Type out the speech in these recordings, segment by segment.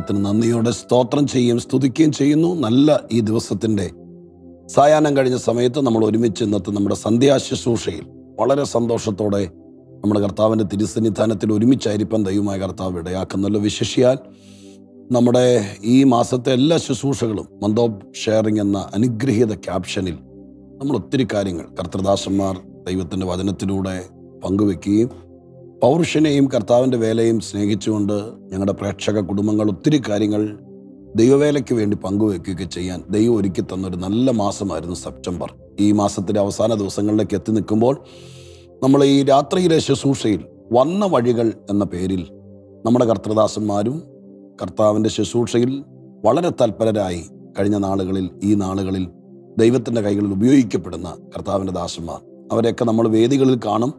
നാമത്തിന് നന്ദിയോടെ സ്തോത്രം ചെയ്യുകയും സ്തുതിക്കുകയും ചെയ്യുന്നു നല്ല ഈ ദിവസത്തിൻ്റെ സായാഹ്നം കഴിഞ്ഞ സമയത്ത് നമ്മൾ ഒരുമിച്ച് ഇന്നത്തെ നമ്മുടെ സന്ധ്യാശുശ്രൂഷയിൽ വളരെ സന്തോഷത്തോടെ നമ്മുടെ കർത്താവിൻ്റെ തിരുസന്നിധാനത്തിൽ ഒരുമിച്ചായിരിക്കാൻ ദൈവമായ കർത്താവ് ഇടയാക്കുന്നല്ലോ വിശേഷിയാൽ നമ്മുടെ ഈ മാസത്തെ എല്ലാ ശുശ്രൂഷകളും മന്ദോബ് ഷെയറിംഗ് എന്ന അനുഗ്രഹീത ക്യാപ്ഷനിൽ നമ്മൾ ഒത്തിരി കാര്യങ്ങൾ കർത്തൃദാസന്മാർ ദൈവത്തിൻ്റെ വചനത്തിലൂടെ പങ്കുവെക്കുകയും പൗരുഷനെയും കർത്താവിൻ്റെ വേലയും സ്നേഹിച്ചുകൊണ്ട് ഞങ്ങളുടെ പ്രേക്ഷക കുടുംബങ്ങൾ ഒത്തിരി കാര്യങ്ങൾ ദൈവവേലയ്ക്ക് വേണ്ടി പങ്കുവെക്കുകയൊക്കെ ചെയ്യാൻ ദൈവം ഒരുക്കി തന്നൊരു നല്ല മാസമായിരുന്നു സെപ്റ്റംബർ ഈ മാസത്തിലെ അവസാന ദിവസങ്ങളിലേക്ക് എത്തി നിൽക്കുമ്പോൾ നമ്മൾ ഈ രാത്രിയിലെ ശുശ്രൂഷയിൽ വന്ന വഴികൾ എന്ന പേരിൽ നമ്മുടെ കർത്തൃദാസന്മാരും കർത്താവിൻ്റെ ശുശ്രൂഷയിൽ വളരെ തൽപരരായി കഴിഞ്ഞ നാളുകളിൽ ഈ നാളുകളിൽ ദൈവത്തിൻ്റെ കൈകളിൽ ഉപയോഗിക്കപ്പെടുന്ന കർത്താവിൻ്റെ ദാസന്മാർ അവരെയൊക്കെ നമ്മൾ വേദികളിൽ കാണും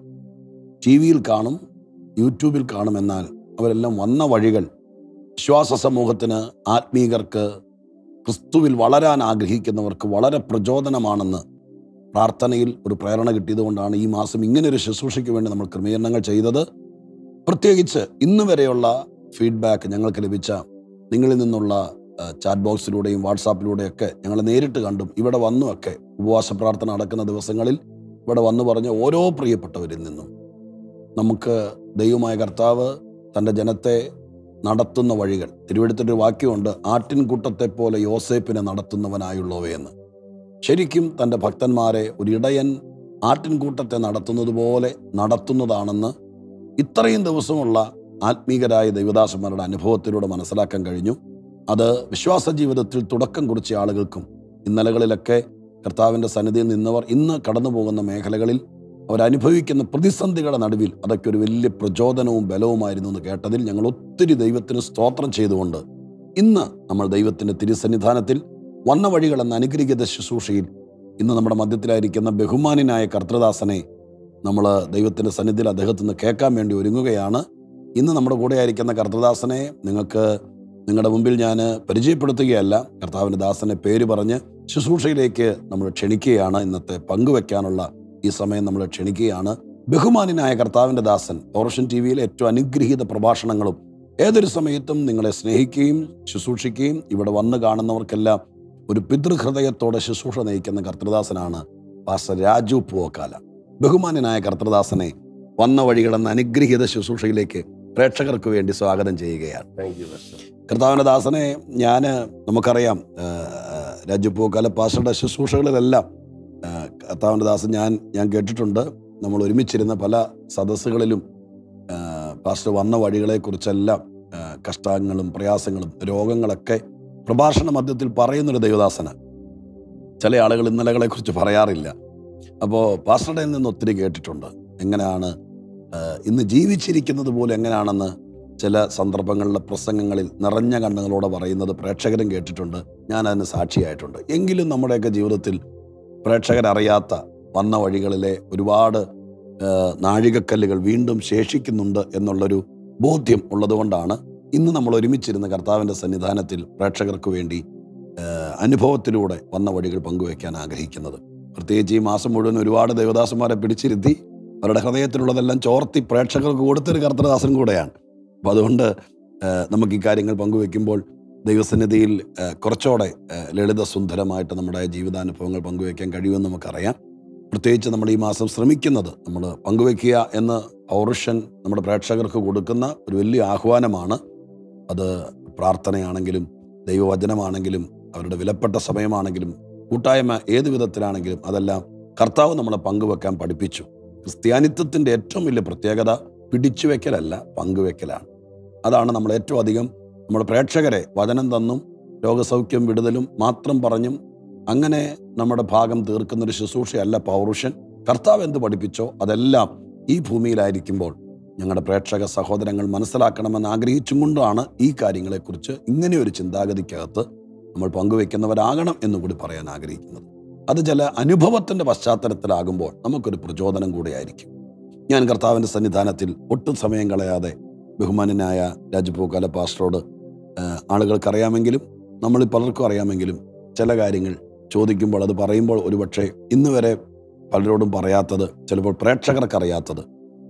ടി വിയിൽ കാണും യൂട്യൂബിൽ കാണും എന്നാൽ അവരെല്ലാം വന്ന വഴികൾ വിശ്വാസ സമൂഹത്തിന് ആത്മീകർക്ക് ക്രിസ്തുവിൽ വളരാൻ ആഗ്രഹിക്കുന്നവർക്ക് വളരെ പ്രചോദനമാണെന്ന് പ്രാർത്ഥനയിൽ ഒരു പ്രേരണ കിട്ടിയതുകൊണ്ടാണ് ഈ മാസം ഇങ്ങനെ ഒരു ശുശ്രൂഷയ്ക്ക് വേണ്ടി നമ്മൾ ക്രമീകരണങ്ങൾ ചെയ്തത് പ്രത്യേകിച്ച് ഇന്ന് വരെയുള്ള ഫീഡ്ബാക്ക് ഞങ്ങൾക്ക് ലഭിച്ച നിങ്ങളിൽ നിന്നുള്ള ചാറ്റ് ബോക്സിലൂടെയും വാട്സാപ്പിലൂടെയൊക്കെ ഞങ്ങൾ നേരിട്ട് കണ്ടും ഇവിടെ വന്നുമൊക്കെ ഉപവാസ പ്രാർത്ഥന നടക്കുന്ന ദിവസങ്ങളിൽ ഇവിടെ വന്നു പറഞ്ഞ ഓരോ പ്രിയപ്പെട്ടവരിൽ നിന്നും നമുക്ക് ദൈവമായ കർത്താവ് തൻ്റെ ജനത്തെ നടത്തുന്ന വഴികൾ തിരുവഴുത്തൊരു വാക്യമുണ്ട് ആട്ടിൻകൂട്ടത്തെ പോലെ യോസേപ്പിനെ നടത്തുന്നവനായുള്ളവയെന്ന് ശരിക്കും തൻ്റെ ഭക്തന്മാരെ ഒരു ഇടയൻ ആട്ടിൻകൂട്ടത്തെ നടത്തുന്നത് പോലെ നടത്തുന്നതാണെന്ന് ഇത്രയും ദിവസമുള്ള ആത്മീകരായ ദൈവദാസന്മാരുടെ അനുഭവത്തിലൂടെ മനസ്സിലാക്കാൻ കഴിഞ്ഞു അത് വിശ്വാസ ജീവിതത്തിൽ തുടക്കം കുറിച്ച ആളുകൾക്കും ഇന്നലകളിലൊക്കെ കർത്താവിൻ്റെ സന്നിധിയിൽ നിന്നവർ ഇന്ന് കടന്നു പോകുന്ന മേഖലകളിൽ അവരനുഭവിക്കുന്ന പ്രതിസന്ധികളുടെ നടുവിൽ അതൊക്കെ ഒരു വലിയ പ്രചോദനവും ബലവുമായിരുന്നു എന്ന് കേട്ടതിൽ ഞങ്ങൾ ഒത്തിരി ദൈവത്തിന് സ്തോത്രം ചെയ്തുകൊണ്ട് ഇന്ന് നമ്മൾ ദൈവത്തിൻ്റെ തിരുസന്നിധാനത്തിൽ വന്ന വഴികൾ എന്ന അനുഗ്രഹീത ശുശ്രൂഷയിൽ ഇന്ന് നമ്മുടെ മധ്യത്തിലായിരിക്കുന്ന ബഹുമാനായ കർത്തൃദാസനെ നമ്മൾ ദൈവത്തിൻ്റെ സന്നിധിയിൽ അദ്ദേഹത്തിൽ നിന്ന് കേൾക്കാൻ വേണ്ടി ഒരുങ്ങുകയാണ് ഇന്ന് നമ്മുടെ കൂടെ ആയിരിക്കുന്ന കർത്തൃദാസനെ നിങ്ങൾക്ക് നിങ്ങളുടെ മുമ്പിൽ ഞാൻ പരിചയപ്പെടുത്തുകയല്ല കർത്താവിൻ്റെ ദാസനെ പേര് പറഞ്ഞ് ശുശ്രൂഷയിലേക്ക് നമ്മൾ ക്ഷണിക്കുകയാണ് ഇന്നത്തെ പങ്കുവെക്കാനുള്ള ഈ സമയം നമ്മൾ ക്ഷണിക്കുകയാണ് ബഹുമാനായ കർത്താവിൻ്റെ ദാസൻ ഓർഷൻ ടി വിയിലെ ഏറ്റവും അനുഗ്രഹീത പ്രഭാഷണങ്ങളും ഏതൊരു സമയത്തും നിങ്ങളെ സ്നേഹിക്കുകയും ശുശ്രൂഷിക്കുകയും ഇവിടെ വന്ന് കാണുന്നവർക്കെല്ലാം ഒരു പിതൃഹൃദയത്തോടെ ശുശ്രൂഷ നയിക്കുന്ന കർത്തൃദാസനാണ് പാസ്റ്റർ രാജു പൂവക്കാല ബഹുമാനായ കർത്തൃദാസനെ വന്ന വഴികളെന്ന അനുഗ്രഹീത ശുശ്രൂഷയിലേക്ക് പ്രേക്ഷകർക്ക് വേണ്ടി സ്വാഗതം ചെയ്യുകയാണ് താങ്ക് യു പാസ്റ്റർ കർത്താവിൻ്റെ ദാസനെ ഞാൻ നമുക്കറിയാം ആ, രാജു പൂക്കാല പാസ്റ്ററുടെ ശുശ്രൂഷകളിലെല്ലാം ആ, കർത്താവിൻ്റെ ദാസൻ ഞാൻ ഞാൻ കേട്ടിട്ടുണ്ട് നമ്മൾ ഒരുമിച്ചിരുന്ന പല സദസ്സുകളിലും ആ, പാസ്റ്റർ വന്ന വഴികളെക്കുറിച്ചെല്ലാം ആ, കഷ്ടങ്ങളും പ്രയാസങ്ങളും രോഗങ്ങളൊക്കെ പ്രഭാഷണ മധ്യത്തിൽ പറയുന്നൊരു ദൈവദാസന ചില ആളുകൾ ഇന്നലകളെക്കുറിച്ച് പറയാറില്ല അപ്പോൾ പാസ്റ്ററുടെ നിന്ന് ഒത്തിരി കേട്ടിട്ടുണ്ട് എങ്ങനെയാണ് ആ, ഇന്ന് ജീവിച്ചിരിക്കുന്നത് പോലും എങ്ങനെയാണെന്ന് ചില സന്ദർഭങ്ങളിലെ പ്രസംഗങ്ങളിൽ നിറഞ്ഞ കണ്ണുകളോടെ പറയുന്നത് പ്രേക്ഷകരും കേട്ടിട്ടുണ്ട് ഞാൻ അതിന് സാക്ഷിയായിട്ടുണ്ട് എങ്കിലും നമ്മുടെയൊക്കെ ജീവിതത്തിൽ പ്രേക്ഷകരറിയാത്ത വന്ന വഴികളിലെ ഒരുപാട് ആ, നാഴികക്കല്ലുകൾ വീണ്ടും ശേഷിക്കുന്നുണ്ട് എന്നുള്ളൊരു ബോധ്യം ഉള്ളതുകൊണ്ടാണ് ഇന്ന് നമ്മൾ ഒരുമിച്ചിരുന്ന കർത്താവിൻ്റെ സന്നിധാനത്തിൽ പ്രേക്ഷകർക്ക് വേണ്ടി ആ, അനുഭവത്തിലൂടെ വന്ന വഴികൾ പങ്കുവയ്ക്കാൻ ആഗ്രഹിക്കുന്നത് പ്രത്യേകിച്ച് ഈ മാസം മുഴുവൻ ഒരുപാട് ദേവദാസന്മാരെ പിടിച്ചിരുത്തി അവരുടെ ഹൃദയത്തിലുള്ളതെല്ലാം ചോർത്തി പ്രേക്ഷകർക്ക് കൊടുത്തൊരു കർത്തദാസൻ കൂടെയാണ് അപ്പം അതുകൊണ്ട് ആ, നമുക്ക് ഈ കാര്യങ്ങൾ പങ്കുവെക്കുമ്പോൾ ദൈവസന്നിധിയിൽ ആ, കുറച്ചുകൂടെ ആ, ലളിതസുന്ദരമായിട്ട് നമ്മുടെ ജീവിതാനുഭവങ്ങൾ പങ്കുവെക്കാൻ കഴിയുമെന്ന് നമുക്കറിയാം പ്രത്യേകിച്ച് നമ്മൾ ഈ മാസം ശ്രമിക്കുന്നത് നമ്മൾ പങ്കുവെക്കുക എന്ന് പൗരുഷൻ നമ്മുടെ പ്രേക്ഷകർക്ക് കൊടുക്കുന്ന ഒരു വലിയ ആഹ്വാനമാണ് അത് പ്രാർത്ഥനയാണെങ്കിലും ദൈവവചനമാണെങ്കിലും അവരുടെ വിലപ്പെട്ട സമയമാണെങ്കിലും കൂട്ടായ്മ ഏത് വിധത്തിലാണെങ്കിലും അതെല്ലാം കർത്താവ് നമ്മളെ പങ്കുവെക്കാൻ പഠിപ്പിച്ചു ക്രിസ്ത്യാനിത്വത്തിൻ്റെ ഏറ്റവും വലിയ പ്രത്യേകത പിടിച്ചുവെക്കലല്ല പങ്കുവെക്കലാണ് അതാണ് നമ്മൾ ഏറ്റവും അധികം നമ്മുടെ പ്രേക്ഷകരെ വചനം തന്നും രോഗസൗഖ്യം വിടുതലും മാത്രം പറഞ്ഞും അങ്ങനെ നമ്മുടെ ഭാഗം തീർക്കുന്നൊരു ശുശ്രൂഷയല്ല പൗരുഷൻ കർത്താവ് എന്ത് പഠിപ്പിച്ചോ അതെല്ലാം ഈ ഭൂമിയിലായിരിക്കുമ്പോൾ ഞങ്ങളുടെ പ്രേക്ഷക സഹോദരങ്ങൾ മനസ്സിലാക്കണമെന്ന് ആഗ്രഹിച്ചും കൊണ്ടാണ് ഈ കാര്യങ്ങളെക്കുറിച്ച് ഇങ്ങനെ ഒരു ചിന്താഗതിക്കകത്ത് നമ്മൾ പങ്കുവെക്കുന്നവരാകണം എന്നുകൂടി പറയാൻ ആഗ്രഹിക്കുന്നത് അത് ചില അനുഭവത്തിൻ്റെ പശ്ചാത്തലത്തിലാകുമ്പോൾ നമുക്കൊരു പ്രചോദനം കൂടിയായിരിക്കും ഞാൻ കർത്താവിൻ്റെ സന്നിധാനത്തിൽ ഒട്ടും സമയം കളയാതെ ബഹുമാനനായ രാജപൂക്കാല പാസ്റ്ററോട് ആ, ആളുകൾക്കറിയാമെങ്കിലും നമ്മളിൽ പലർക്കും അറിയാമെങ്കിലും ചില കാര്യങ്ങൾ ചോദിക്കുമ്പോൾ അത് പറയുമ്പോൾ ഒരുപക്ഷെ ഇന്ന് വരെ പലരോടും പറയാത്തത് ചിലപ്പോൾ പ്രേക്ഷകർക്ക് അറിയാത്തത്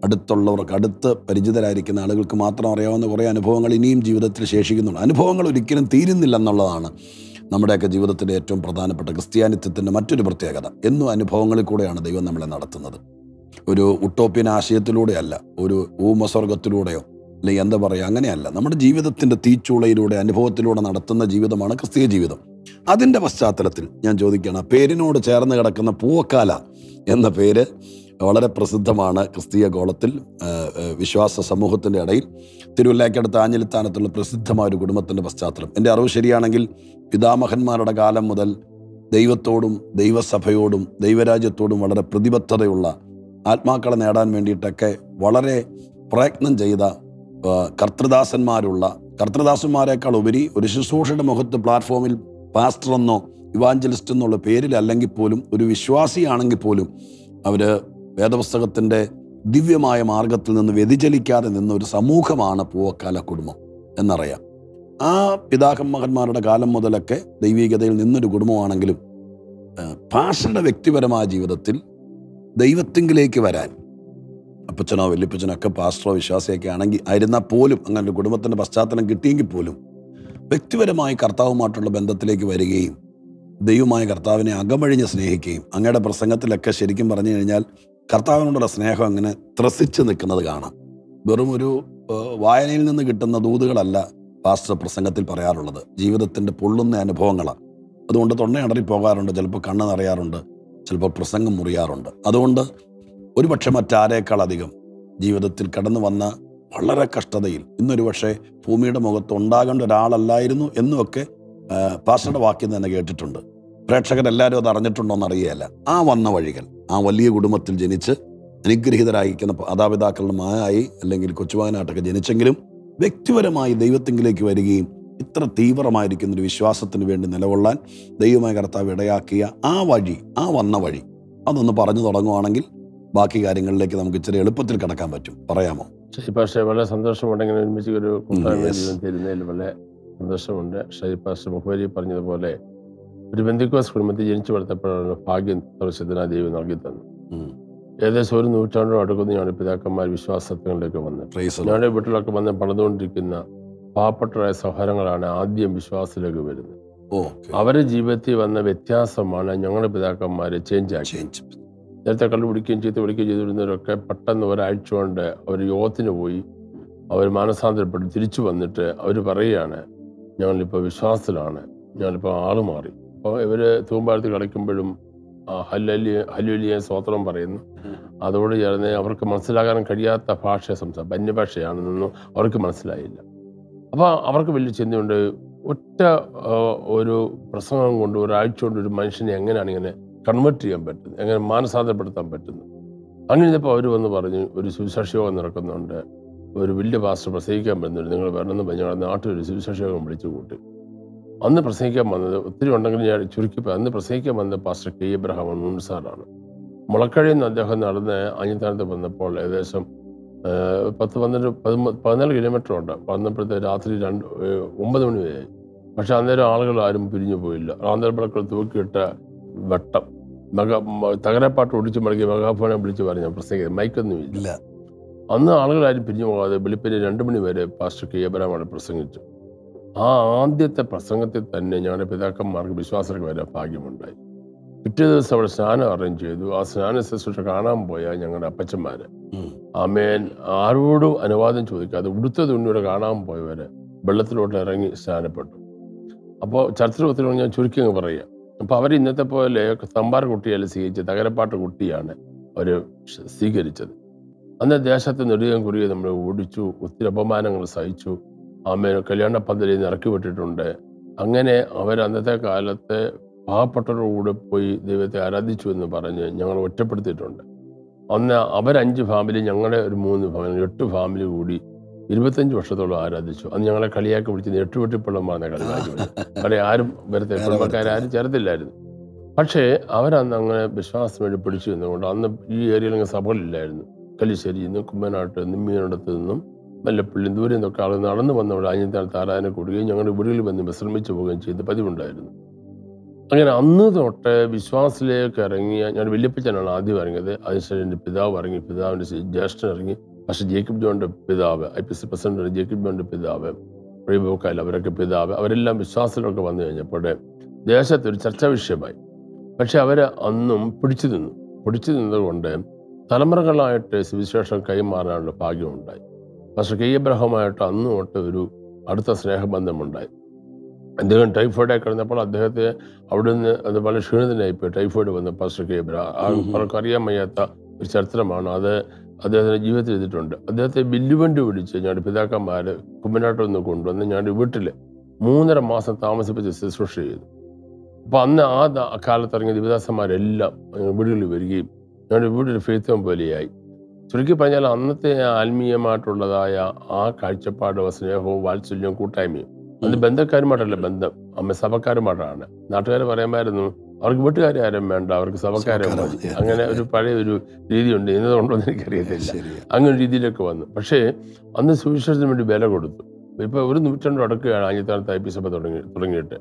അടുത്തുള്ളവർക്ക് അടുത്ത് പരിചിതരായിരിക്കുന്ന ആളുകൾക്ക് മാത്രം അറിയാവുന്ന കുറേ അനുഭവങ്ങൾ ഇനിയും ജീവിതത്തിൽ ശേഷിക്കുന്നുണ്ട് അനുഭവങ്ങൾ ഒരിക്കലും തീരുന്നില്ല എന്നുള്ളതാണ് നമ്മുടെയൊക്കെ ജീവിതത്തിൻ്റെ ഏറ്റവും പ്രധാനപ്പെട്ട ക്രിസ്ത്യാനിത്വത്തിൻ്റെ മറ്റൊരു പ്രത്യേകത എന്നും അനുഭവങ്ങളിൽ കൂടെയാണ് ദൈവം നമ്മളെ നടത്തുന്നത് ഒരു ഉട്ടോപ്യൻ ആശയത്തിലൂടെയല്ല ഒരു ഊമസ്വർഗത്തിലൂടെയോ അല്ലെങ്കിൽ എന്താ പറയുക അങ്ങനെയല്ല നമ്മുടെ ജീവിതത്തിൻ്റെ തീച്ചൂളയിലൂടെ അനുഭവത്തിലൂടെ നടത്തുന്ന ജീവിതമാണ് ക്രിസ്തീയ ജീവിതം അതിൻ്റെ പശ്ചാത്തലത്തിൽ ഞാൻ ചോദിക്കുകയാണ് ആ പേരിനോട് ചേർന്ന് കിടക്കുന്ന പൂവക്കാല എന്ന പേര് വളരെ പ്രസിദ്ധമാണ് ക്രിസ്തീയ ഗോളത്തിൽ ആ, ആ, വിശ്വാസ സമൂഹത്തിൻ്റെ ഇടയിൽ തിരുവല്ലയ്ക്കടുത്ത് ആഞ്ഞിലിത്താനത്തുള്ള പ്രസിദ്ധമായ ഒരു കുടുംബത്തിൻ്റെ പശ്ചാത്തലം എൻ്റെ അറിവ് ശരിയാണെങ്കിൽ പിതാമഹന്മാരുടെ കാലം മുതൽ ദൈവത്തോടും ദൈവസഭയോടും ദൈവരാജ്യത്തോടും വളരെ പ്രതിബദ്ധതയുള്ള ആത്മാക്കളെ നേടാൻ വേണ്ടിയിട്ടൊക്കെ വളരെ പ്രയത്നം ചെയ്ത ആ, കർത്തൃദാസന്മാരുള്ള കർത്തൃദാസന്മാരെക്കാൾ ഉപരി ഒരു ശുശ്രൂഷയുടെ മുഖത്ത് പ്ലാറ്റ്ഫോമിൽ പാസ്റ്റർ എന്നോ ഇവാഞ്ചലിസ്റ്റ് എന്നുള്ള പേരിലല്ലെങ്കിൽ പോലും ഒരു വിശ്വാസിയാണെങ്കിൽ പോലും അവർ വേദപുസ്തകത്തിൻ്റെ ദിവ്യമായ മാർഗത്തിൽ നിന്ന് വ്യതിചലിക്കാതെ നിന്ന ഒരു സമൂഹമാണ് പൂവക്കാല കുടുംബം എന്നറിയാം ആ പിതാക്കന്മകന്മാരുടെ കാലം മുതലൊക്കെ ദൈവികതയിൽ നിന്നൊരു കുടുംബമാണെങ്കിലും ആ, പാസ്റ്ററുടെ വ്യക്തിപരമായ ജീവിതത്തിൽ ദൈവത്തിങ്കിലേക്ക് വരാൻ അപ്പച്ചനോ വല്യപ്പച്ചനോ ഒക്കെ പാസ്റ്ററോ വിശ്വാസിയൊക്കെ ആണെങ്കിൽ ആയിരുന്നാൽ പോലും അങ്ങനെ ഒരു കുടുംബത്തിൻ്റെ പശ്ചാത്തലം കിട്ടിയെങ്കിൽ പോലും വ്യക്തിപരമായി കർത്താവുമായിട്ടുള്ള ബന്ധത്തിലേക്ക് വരികയും ദൈവമായ കർത്താവിനെ അകമഴിഞ്ഞ് സ്നേഹിക്കുകയും അങ്ങയുടെ പ്രസംഗത്തിലൊക്കെ ശരിക്കും പറഞ്ഞു കഴിഞ്ഞാൽ കർത്താവിനോടുള്ള സ്നേഹം അങ്ങനെ ത്രസിച്ച് നിൽക്കുന്നത് കാണാം വെറും ഒരു ഏഹ്, വായനയിൽ നിന്ന് കിട്ടുന്ന ദൂതുകളല്ല പാസ്റ്റർ പ്രസംഗത്തിൽ പറയാറുള്ളത് ജീവിതത്തിൻ്റെ പൊള്ളുന്ന അനുഭവങ്ങളാണ് അതുകൊണ്ട് തൊണ്ടയടറി പോകാറുണ്ട് ചിലപ്പോൾ കണ്ണ് നിറയാറുണ്ട് ചിലപ്പോൾ പ്രസംഗം മുറിയാറുണ്ട് അതുകൊണ്ട് ഒരുപക്ഷെ മറ്റാരേക്കാൾ അധികം ജീവിതത്തിൽ കടന്നു വന്ന വളരെ കഷ്ടതയിൽ ഇന്നൊരു പക്ഷേ ഭൂമിയുടെ മുഖത്ത് ഉണ്ടാകേണ്ട ഒരാളല്ലായിരുന്നു എന്നുമൊക്കെ ആ, പാസ്റ്ററുടെ വാക്യം തന്നെ കേട്ടിട്ടുണ്ട് പ്രേക്ഷകരെല്ലാവരും അത് അറിഞ്ഞിട്ടുണ്ടോ എന്നറിയുകയല്ല ആ വന്ന വഴികൾ ആ വലിയ കുടുംബത്തിൽ ജനിച്ച് അനുഗ്രഹീതരായിരിക്കുന്ന മാതാപിതാക്കളുടെ മകനായി അല്ലെങ്കിൽ കൊച്ചുമകനായിട്ടൊക്കെ ജനിച്ചെങ്കിലും വ്യക്തിപരമായി ദൈവത്തിങ്കിലേക്ക് വരികയും ഇത്ര തീവ്രമായിരിക്കുന്ന ഒരു വിശ്വാസത്തിന് വേണ്ടി നിലകൊള്ളാൻ ദൈവമായ കർത്താവ് ഇടയാക്കിയ ആ വഴി ആ വന്ന വഴി അതൊന്ന് പറഞ്ഞു തുടങ്ങുവാണെങ്കിൽ ബാക്കി കാര്യങ്ങളിലേക്ക് നമുക്ക് ഇച്ചിരി എളുപ്പത്തിൽ കിടക്കാൻ പറ്റും പറയാമോ ശരി പക്ഷേ വളരെ സന്തോഷമുണ്ട് ഇങ്ങനെ ഒരുമിച്ച് ഒരു കൂട്ടായ്മ yes. ജീവിതം തരുന്നതിൽ വളരെ സന്തോഷമുണ്ട് ഷൈ പാസ്റ്റർ മുഖവരി പറഞ്ഞതുപോലെ ഒരു ബന്ധുക്കോസ് കുടുംബത്തിൽ ജനിച്ചു വളർത്തപ്പോഴാണ് ഭാഗ്യം സർവശക്തനായ ദൈവം നൽകി തന്നു ഉം. ഏകദേശം ഒരു നൂറ്റാണ്ടോ അടുക്കുന്ന ഞങ്ങളുടെ പിതാക്കന്മാർ വിശ്വാസത്വങ്ങളിലേക്ക് വന്നത് Praise the Lord. ഞങ്ങളുടെ വീട്ടിലൊക്കെ വന്ന് പണിതുകൊണ്ടിരിക്കുന്ന പാവപ്പെട്ടവരായ സഹോദരങ്ങളാണ് ആദ്യം വിശ്വാസത്തിലേക്ക് വരുന്നത് Okay. അവരുടെ ജീവിതത്തിൽ വന്ന വ്യത്യാസമാണ് ഞങ്ങളുടെ പിതാക്കന്മാരെ ചേഞ്ച് ആക്കി Change. നേരത്തെ കള്ളുപിടിക്കുകയും ചീത്ത പിടിക്കുകയും ചെയ്തിരുന്നവരൊക്കെ പെട്ടെന്ന് ഒരാഴ്ച കൊണ്ട് അവർ യോഗത്തിന് പോയി അവർ മാനസാന്തരപ്പെട്ട് തിരിച്ചു വന്നിട്ട് അവർ പറയുകയാണ് ഞങ്ങളിപ്പോൾ വിശ്വാസത്തിലാണ് ഞങ്ങളിപ്പോൾ ആള് മാറി അപ്പോൾ ഇവർ തൂമ്പാലത്ത് കളിക്കുമ്പോഴും ഹല്ലലി ഹല്ലുലിയ സ്വോത്രം പറയുന്നു അതോട് ചേർന്ന് അവർക്ക് മനസ്സിലാകാൻ കഴിയാത്ത ഭാഷ സംസാരം അന്യഭാഷയാണെന്നൊന്നും അവർക്ക് മനസ്സിലായില്ല അപ്പോൾ അവർക്ക് വലിയ ചിന്തയുണ്ട് ഒറ്റ ആ, ഒരു പ്രസംഗം കൊണ്ട് ഒരാഴ്ച കൊണ്ട് ഒരു മനുഷ്യനെ എങ്ങനെയാണ് ഇങ്ങനെ കൺവേർട്ട് ചെയ്യാൻ പറ്റുന്നത് എങ്ങനെ മാനസാന്തരപ്പെടുത്താൻ പറ്റുന്നു അങ്ങനെ ഇതപ്പോൾ അവർ വന്ന് പറഞ്ഞു ഒരു സുവിശേഷ യോഗം നടക്കുന്നുണ്ട് ഒരു വലിയ പാസ്റ്റർ പ്രസംഗിക്കാൻ പറ്റുന്നുണ്ട് നിങ്ങൾ വരണമെന്ന് പറഞ്ഞ് ഞങ്ങളുടെ നാട്ടിൽ ഒരു സുവിശേഷ യോഗം വിളിച്ചു കൂട്ടി അന്ന് പ്രസംഗിക്കാൻ വന്നത് ഒത്തിരി ഉണ്ടെങ്കിൽ ഞാൻ ചുരുക്കി പറയാം. അന്ന് പ്രസംഗിക്കാൻ വന്ന പാസ്റ്റർ കെ എബ്രഹാം മുൻ സാറാണ് മുളക്കഴിയിൽ നിന്ന് അദ്ദേഹം നടന്ന് അഞ്ഞിത്താനത്ത് വന്നപ്പോൾ ഏകദേശം ആ, പത്ത് പന്ത്രണ്ട് പതിമൂ- പതിനാല് കിലോമീറ്റർ ഉണ്ട് വന്നപ്പോഴത്തെ രാത്രി രണ്ട് ഏ, ഒമ്പത് മണി വരെ പക്ഷെ അന്നേരം ആളുകൾ ആരും പിരിഞ്ഞു പോയില്ല റാന്തൽപ്പടക്കൾ തൂക്കിയിട്ട വെട്ടം മെഗാ മ- തകരപ്പാട്ട് ഒടിച്ചു മടക്കി മെഗാഫോനെ വിളിച്ച് പറഞ്ഞു പ്രസംഗിക്കുന്നത് മൈക്കൊന്നും ഇല്ല ഇല്ല അന്ന് ആളുകളാരും പിരിഞ്ഞു പോകാതെ വെളുപ്പിന് രണ്ട് മണി വരെ പാസ്റ്റർ കെ എബ്രഹാമാണ് പ്രസംഗിച്ചു ആ ആദ്യത്തെ പ്രസംഗത്തിൽ തന്നെ ഞങ്ങളുടെ പിതാക്കന്മാർക്ക് വിശ്വാസർക്ക് വരെ ഭാഗ്യമുണ്ടായി പിറ്റേ ദിവസം അവിടെ സ്നാനം അറേഞ്ച് ചെയ്തു ആ സ്നാന ശുശ്രൂഷ കാണാൻ പോയ ഞങ്ങളുടെ അപ്പച്ചന്മാര് ഉം. ആമേൻ ആരോടും അനുവാദം ചോദിക്കാതെ ഉടുത്ത തുണിയുടെ കാണാൻ പോയവര് വെള്ളത്തിലോട്ട് ഇറങ്ങി സ്നാനപ്പെട്ടു അപ്പോൾ ചരിത്ര ഒത്തിരി ഞാൻ ചുരുക്കി അങ്ങ് പറയുക അപ്പോൾ അവർ ഇന്നത്തെ പോലെ തമ്പാർ കുട്ടിയല്ല സ്വീകരിച്ച് തകരപ്പാട്ട് കുട്ടിയാണ് അവർ സ്വീകരിച്ചത് അന്ന് ദേശത്ത് നെടുകം കുറിയെ നമ്മൾ ഓടിച്ചു ഒത്തിരി അപമാനങ്ങൾ സഹിച്ചു ആമേൻ കല്യാണ പന്തലിൽ നിന്ന് ഇറക്കി വിട്ടിട്ടുണ്ട് അങ്ങനെ അവർ അന്നത്തെ കാലത്ത് പാവപ്പെട്ടവരുടെ കൂടെ പോയി ദൈവത്തെ ആരാധിച്ചു എന്ന് പറഞ്ഞ് ഞങ്ങൾ ഒറ്റപ്പെടുത്തിയിട്ടുണ്ട് അന്ന് അവരഞ്ച് ഫാമിലി ഞങ്ങളുടെ ഒരു മൂന്ന് ഫാമിലി എട്ട് ഫാമിലി കൂടി ഇരുപത്തഞ്ച് വർഷത്തോളം ആരാധിച്ചു അന്ന് ഞങ്ങളെ കളിയാക്കി വിളിച്ചത് എട്ട് വെട്ടിപ്പിള്ളമാർന്ന കളിയാക്കി വിളിച്ചത് അവിടെ ആരും വരത്തെ വേറെ കുടുംബക്കാരും ചേർത്തില്ലായിരുന്നു പക്ഷേ അവരന്ന് അങ്ങനെ വിശ്വാസം വേണ്ടി പിടിച്ചു നിന്നുകൊണ്ട് അന്ന് ഈ ഏരിയയിൽ അങ്ങ് സഭകളില്ലായിരുന്നു കല്ലിശ്ശേരി നിന്നും കുമ്മനാട്ട് നിന്നും മീനടത്ത് നിന്നും മല്ലപ്പള്ളി ദൂരെ നിന്നൊക്കെ ആൾ നടന്നു വന്നവിടെ അഞ്ഞിത്താൻ താരാനെ കൂടുകയും ഞങ്ങളുടെ വീടുകളിൽ വന്ന് വിശ്രമിച്ചു പോവുകയും ചെയ്ത് പതിവുണ്ടായിരുന്നു അങ്ങനെ അന്ന് തൊട്ട് വിശ്വാസത്തിലേക്ക് ഇറങ്ങിയ ഞാൻ വല്യപ്പച്ചനാണ് ആദ്യം ഇറങ്ങിയത് അതിനുശേഷം എൻ്റെ പിതാവ് ഇറങ്ങി പിതാവിൻ്റെ ശേ- ജ്യേഷ്ഠൻ ഇറങ്ങി പക്ഷേ ജേക്കബ് ജോണിൻ്റെ പിതാവ് I P C president Jacob ജോണിൻ്റെ പിതാവ് റീബോക്കാൽ അവരൊക്കെ പിതാവ് അവരെല്ലാം വിശ്വാസത്തിലൊക്കെ വന്നു കഴിഞ്ഞപ്പോൾ ദേശത്ത് ഒരു ചർച്ചാ വിഷയമായി പക്ഷെ അവർ അന്നും പിടിച്ചു നിന്നു പിടിച്ചു നിന്നതുകൊണ്ട് തലമുറകളായിട്ട് സുവിശേഷം കൈമാറാനുള്ള ഭാഗ്യമുണ്ടായി പക്ഷെ കെ എബ്രഹമായിട്ട് അന്ന് തൊട്ട് ഒരു അടുത്ത സ്നേഹബന്ധമുണ്ടായി അദ്ദേഹം ടൈഫോയിഡായി കിടന്നപ്പോൾ അദ്ദേഹത്തെ അവിടുന്ന് അത് വളരെ ക്ഷീണിതനായിപ്പോയി ടൈഫോയിഡ് വന്ന പാസ്റ്റർ കെ എബ്രഹാം ആ ഉം. പലർക്കും അറിയാൻ വയ്യാത്ത ഒരു ചരിത്രമാണ് അത് അദ്ദേഹത്തിന്റെ ജീവിതത്തിൽ ചെയ്തിട്ടുണ്ട് അദ്ദേഹത്തെ വില്ലുവണ്ടി പിടിച്ച് ഞങ്ങളുടെ പിതാക്കന്മാർ കുമ്മനാട്ടിൽ നിന്ന് കൊണ്ടുവന്ന് ഞങ്ങളുടെ വീട്ടിൽ മൂന്നര മാസം താമസിപ്പിച്ച് ശുശ്രൂഷ ചെയ്തു അപ്പൊ അന്ന് ആ ദ- കാലത്ത് ഇറങ്ങിയ ദിവദാസന്മാരെല്ലാം വീടുകളിൽ വരികയും ഞങ്ങളുടെ വീട്ടിൽ ഫെയ്ത്തം പോലെയായി ചുരുക്കി പറഞ്ഞാൽ അന്നത്തെ ആത്മീയമായിട്ടുള്ളതായ ആ കാഴ്ചപ്പാടും സ്നേഹവും വാത്സല്യവും കൂട്ടായ്മയും അത് ബന്ധക്കാരുമായിട്ടല്ല ബന്ധം അമ്മ സഭക്കാരുമായിട്ടാണ് നാട്ടുകാർ പറയുമായിരുന്നു അവർക്ക് വീട്ടുകാരെ ആരും വേണ്ട അവർക്ക് സഭക്കാരെ സഭക്കാരെ മതി മതി. അങ്ങനെ ഒരു പഴയ ഒരു രീതിയുണ്ട് എന്നതുകൊണ്ടോ എന്ന് എനിക്കറിയത്തില്ല ശരിയാ. അങ്ങനെ രീതിയിലൊക്കെ വന്നു പക്ഷേ അന്ന് സുവിശേഷത്തിന് വേണ്ടി വില കൊടുത്തു ഇപ്പൊ ഒരു നൂറ്റാണ്ട് അടക്കുകയാണ് ആഞ്ഞിത്താനത്ത് ഐ പി സഭ തുടങ്ങി തുടങ്ങിയിട്ട്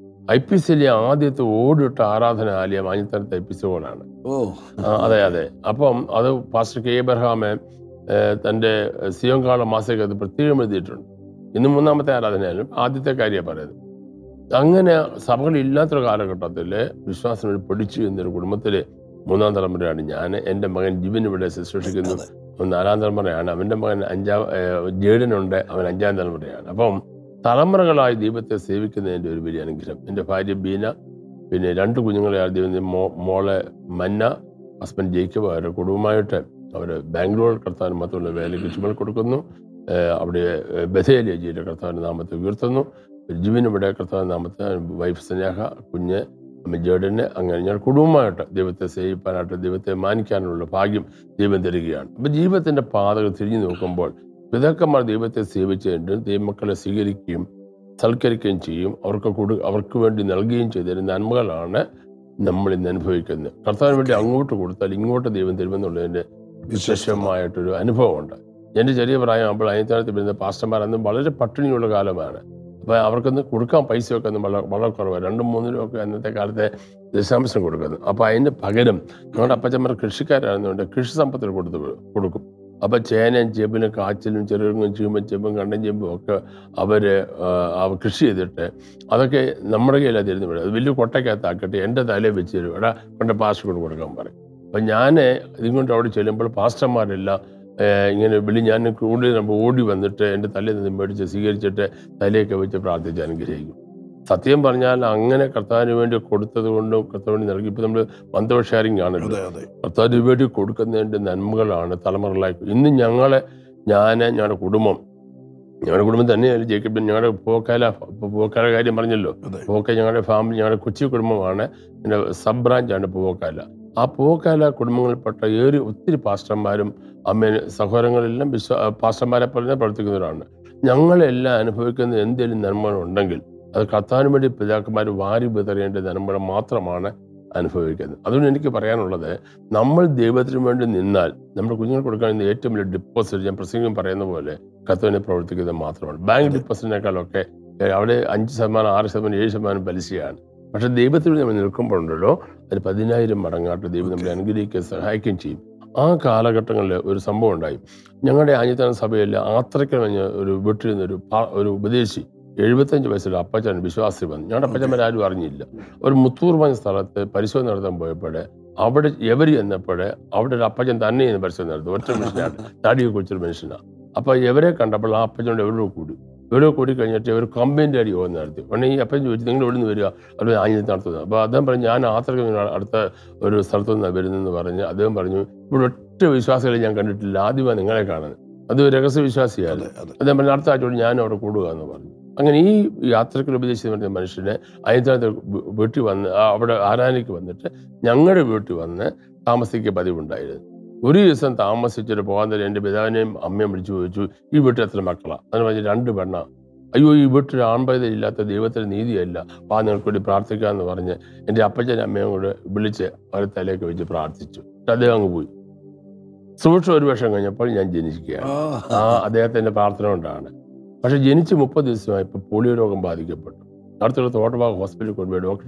ഐ പി സിയിലെ ആദ്യത്തെ ഓടിട്ട ആരാധനാലയം ആഞ്ഞിത്താനത്ത് ഐ പി സി ഹോളാണ് ഓ ആ, അതെ അതെ അപ്പം അത് പാസ്റ്റർ കെ എബ്രഹാമെ ഏഹ്, തന്റെ സിയോങ്കാള മാസിക അത് പ്രത്യേകം എഴുതിയിട്ടുണ്ട് ഇന്ന് മൂന്നാമത്തെ ആരാധനയാലും ആദ്യത്തെ കാര്യമാണ് പറയുന്നത് അങ്ങനെ സഭകളില്ലാത്തൊരു കാലഘട്ടത്തിൽ വിശ്വാസം ഒരു പഠിച്ചു എന്നൊരു കുടുംബത്തിലെ മൂന്നാം തലമുറയാണ് ഞാൻ എൻ്റെ മകൻ ജിബിൻ ഇവിടെ ശുശ്രൂഷിക്കുന്നു അതെ. അവൻ നാലാം തലമുറയാണ് അവൻ്റെ മകൻ അഞ്ചാം ഏഹ്, ജേഡനുണ്ട് അവൻ അഞ്ചാം തലമുറയാണ് അപ്പം തലമുറകളായി ദൈവത്തെ സേവിക്കുന്നതിൻ്റെ ഒരു വലിയ അനുഗ്രഹം എൻ്റെ ഭാര്യ ബീന പിന്നെ രണ്ട് കുഞ്ഞുങ്ങളെ ആദ്യം മോ മോളെ മന്ന ഹസ്ബൻഡ് ജയിക്കബ് അവരുടെ കുടുംബമായിട്ട് അവർ ബാംഗ്ലൂർ കർത്താവിന് മാത്രമുള്ള വേലയ്ക്ക് ചുമൽ കൊടുക്കുന്നു ഏഹ് അവിടെ ബഥേലിയജിയുടെ കർത്താവിൻ്റെ നാമത്തെ ഉയർത്തുന്നു ജിബിൻ ഇവിടെ കർത്താവിൻ്റെ നാമത്തെ വൈഫ് സ്നേഹ കുഞ്ഞ് അമ്മ ജേഡന് അങ്ങനെ ഞാൻ കുടുംബമായിട്ട് ദൈവത്തെ സേവിപ്പാനായിട്ട് ദൈവത്തെ മാനിക്കാനുള്ള ഭാഗ്യം ദൈവം തരികയാണ് അപ്പം ജീവിതത്തിൻ്റെ പാതകൾ തിരിഞ്ഞു നോക്കുമ്പോൾ പിതാക്കന്മാർ ദൈവത്തെ സേവിച്ചതിൻ്റെ ദൈവമക്കളെ സ്വീകരിക്കുകയും സൽക്കരിക്കുകയും ചെയ്യും അവർക്ക് കൊടു അവർക്ക് വേണ്ടി നൽകുകയും ചെയ്തതിന് നന്മകളാണ് നമ്മൾ ഇന്ന് അനുഭവിക്കുന്നത് കർത്താവിന് വേണ്ടി അങ്ങോട്ട് കൊടുത്താൽ ഇങ്ങോട്ട് ദൈവം തരുമെന്നുള്ളതിൻ്റെ വിശേഷമായിട്ടൊരു അനുഭവമുണ്ട് എൻ്റെ ചെറിയ പ്രായമാകുമ്പോൾ അനിയത്താനത്തിൽ വരുന്ന പാസ്റ്റർമാർ അന്ന് വളരെ പട്ടിണിയുള്ള കാലമാണ് അപ്പോൾ അവർക്കൊന്ന് കൊടുക്കാൻ പൈസയൊക്കെ ഒന്നും വളരെ വളരെ കുറവാണ് രണ്ടും മൂന്നും രൂപ ഒക്കെ അന്നത്തെ കാലത്തെ ദശാംശം കൊടുക്കുന്നു അപ്പോൾ അതിന് പകരം ഞങ്ങളുടെ അപ്പച്ചന്മാർ കൃഷിക്കാരായിരുന്നുകൊണ്ട് കൃഷി സമ്പത്തിൽ കൊടുത്തു വി- കൊടുക്കും അപ്പോൾ ചേനയും ചേമ്പിനും കാച്ചിലും ചെറുകും ചീമ്പും ചെമ്പും കണ്ടം ചെമ്പും ഒക്കെ അവർ കൃഷി ചെയ്തിട്ട് അതൊക്കെ നമ്മുടെ കയ്യിലാണ് തരുന്നത് ഇവിടെ അത് വലിയ കൊട്ടയ്ക്കകത്താക്കിയിട്ട് എൻ്റെ തലയിൽ വെച്ച് തരും എടാ കൊണ്ട് പാസ്റ്റർ കൊണ്ട് കൊടുക്കാൻ പറയും അപ്പം ഞാൻ ഇതുകൊണ്ട് അവിടെ ചെല്ലുമ്പോൾ പാസ്റ്റർമാരെല്ലാം ഏഹ്, ഇങ്ങനെ വിളി ഞാൻ കൂടുതൽ നമ്മൾ ഓടി വന്നിട്ട് എൻ്റെ തലയിൽ നിന്ന് മേടിച്ച് സ്വീകരിച്ചിട്ട് തലയൊക്കെ വെച്ച് പ്രാർത്ഥിച്ച് അനുഗ്രഹിക്കും സത്യം പറഞ്ഞാൽ അങ്ങനെ കർത്താവിന് വേണ്ടി കൊടുത്തത് കൊണ്ടും കർത്താവിന് നൽകി ഇപ്പം നമ്മൾ മന്ദവ ഷെയറിംഗ് ആണല്ലോ അതെ അതെ കർത്താവിന് വേണ്ടി കൊടുക്കുന്നതിൻ്റെ നന്മകളാണ് തലമുറകളായി ഇന്ന് ഞങ്ങളെ ഞാൻ ഞങ്ങളുടെ കുടുംബം ഞങ്ങളുടെ കുടുംബം തന്നെയല്ല ജേക്കബ് ഞങ്ങളുടെ പോക്കാല പോക്കാല കാര്യം പറഞ്ഞല്ലോ അതെ പൂവക്ക ഞങ്ങളുടെ ഫാമിലി ഞങ്ങളുടെ കൊച്ചി കുടുംബമാണ് പിന്നെ സബ് ബ്രാഞ്ചാണ് പൂവക്കാല ആ പൂവക്കാല കുടുംബങ്ങളിൽപ്പെട്ട ഏറി ഒത്തിരി പാസ്റ്റർമാരും അമ്മ സഹോദരങ്ങളെല്ലാം വിശ്വ പാസ്റ്റർമാരെ പോലെ തന്നെ പ്രവർത്തിക്കുന്നവരാണ് ഞങ്ങളെല്ലാം അനുഭവിക്കുന്ന എന്തെങ്കിലും നന്മകളുണ്ടെങ്കിൽ അത് കർത്താവിന് വേണ്ടി പിതാക്കന്മാർ വാരി വിതറേണ്ട നന്മകൾ മാത്രമാണ് അനുഭവിക്കുന്നത് അതുകൊണ്ട് എനിക്ക് പറയാനുള്ളത് നമ്മൾ ദൈവത്തിന് വേണ്ടി നിന്നാൽ നമ്മുടെ കുഞ്ഞുങ്ങൾ കൊടുക്കാൻ ഏറ്റവും വലിയ ഡിപ്പോസിറ്റ് ഞാൻ പ്രസംഗം പറയുന്ന പോലെ കർത്താവിനെ പ്രവർത്തിക്കുന്നത് മാത്രമാണ് ബാങ്ക് ഡിപ്പോസിറ്റിനേക്കാളൊക്കെ ഏഹ് അവിടെ അഞ്ച് ശതമാനം ആറ് ശതമാനം ഏഴ് ശതമാനം പലിശയാണ് പക്ഷെ ദൈവത്തിൽ നമ്മൾ നിൽക്കുമ്പോഴുണ്ടല്ലോ അത് പതിനായിരം മടങ്ങാട്ട് ദൈവം നമ്മളെ അനുഗ്രഹിക്കുകയും സഹായിക്കുകയും ചെയ്യും ആ കാലഘട്ടങ്ങളിൽ ഒരു സംഭവം ഉണ്ടായി ഞങ്ങളുടെ ആഞ്ഞിത്താന സഭയിൽ ആത്രയ്ക്കൽ പറഞ്ഞ ഒരു വീട്ടിൽ നിന്ന് ഒരു പാ- ഒരു ഉപദേശി എഴുപത്തഞ്ച് വയസ്സുള്ള അപ്പച്ചൻ വിശ്വാസി വന്നു ഞങ്ങളുടെ അപ്പച്ചന്മാർ ആരും അറിഞ്ഞില്ല ഒരു മുത്തൂർ പറഞ്ഞ സ്ഥലത്ത് പരിശോധന നടത്താൻ പോയപ്പോൾ അവിടെ എവര് ചെന്നപ്പോൾ അവിടെ ഒരു അപ്പച്ചൻ തന്നെ ഇരുന്ന് പരിശോധന നടത്തും ഒറ്റ മനുഷ്യനാണ് താടിയെ കുറിച്ചൊരു മനുഷ്യനാണ് അപ്പോൾ ഇവരെ കണ്ടപ്പോൾ ആ അപ്പച്ചനോട് എവിടെ കൂടി എവിടെ കൂടി കഴിഞ്ഞിട്ട് ഇവർ കമ്പൈൻ്റെ അടി യോഗം നടത്തി ഉടനെ ഈ അപ്പൻ ചോദിച്ചു നിങ്ങൾ എവിടെ നിന്ന് വരിക അവർ ആഞ്ഞിൽ നടത്തുന്നത് അപ്പോൾ അദ്ദേഹം പറഞ്ഞു ഞാൻ ആത്രയ്ക്ക് അടുത്ത ഒരു സ്ഥലത്തു നിന്നാണ് വരുന്നതെന്ന് പറഞ്ഞ് അദ്ദേഹം പറഞ്ഞു ഇവിടെ ഒറ്റ വിശ്വാസികളെ ഞാൻ കണ്ടിട്ടില്ല ആദ്യമായി നിങ്ങളെ കാണുന്നത് അത് ഒരു രഹസ്യ വിശ്വാസിയാണ് അതെ അതെ അദ്ദേഹം പറഞ്ഞു അടുത്ത ആഴ്ചയോട് ഞാൻ അവിടെ കൂടുക എന്ന് പറഞ്ഞു അങ്ങനെ ഈ യാത്രയ്ക്ക് ഉപദേശിച്ച് പറഞ്ഞ മനുഷ്യനെ അതിനകത്ത് വീട്ടിൽ വന്ന് ആ അവിടെ ആരാനിക്ക് വന്നിട്ട് ഞങ്ങളുടെ വീട്ടിൽ വന്ന് താമസിക്കുക പതിവുണ്ടായിരുന്നു ഒരു ദിവസം താമസിച്ചിട്ട് പോകാൻ തന്നെ എൻ്റെ പിതാവിനെയും അമ്മയും വിളിച്ചു ചോദിച്ചു ഈ വീട്ടിൽ എത്ര മക്കളാണ് അതിന് പറഞ്ഞ് രണ്ട് പെണ്ണ അയ്യോ ഈ വീട്ടിൽ ആൺപൈതലില്ലാത്ത ദൈവത്തിന് നീതിയല്ല വാ നിങ്ങൾക്ക് വേണ്ടി പ്രാർത്ഥിക്കാമെന്ന് പറഞ്ഞ് എൻ്റെ അപ്പച്ചനും അമ്മയും കൂടെ വിളിച്ച് അവരെ തലയൊക്കെ വെച്ച് പ്രാർത്ഥിച്ചു എന്നിട്ട് അദ്ദേഹം അങ്ങ് പോയി സൂക്ഷ്മ ഒരു വർഷം കഴിഞ്ഞപ്പോൾ ഞാൻ ജനിക്കുകയാണ് ആ അദ്ദേഹത്തിന്റെ പ്രാർത്ഥന കൊണ്ടാണ് പക്ഷെ ജനിച്ച് മുപ്പത് ദിവസമായപ്പോൾ പോളിയോ രോഗം ബാധിക്കപ്പെട്ടു അടുത്തുള്ള തോട്ടഭാഗ ഹോസ്പിറ്റലിൽ കൊണ്ടുപോയി ഡോക്ടർ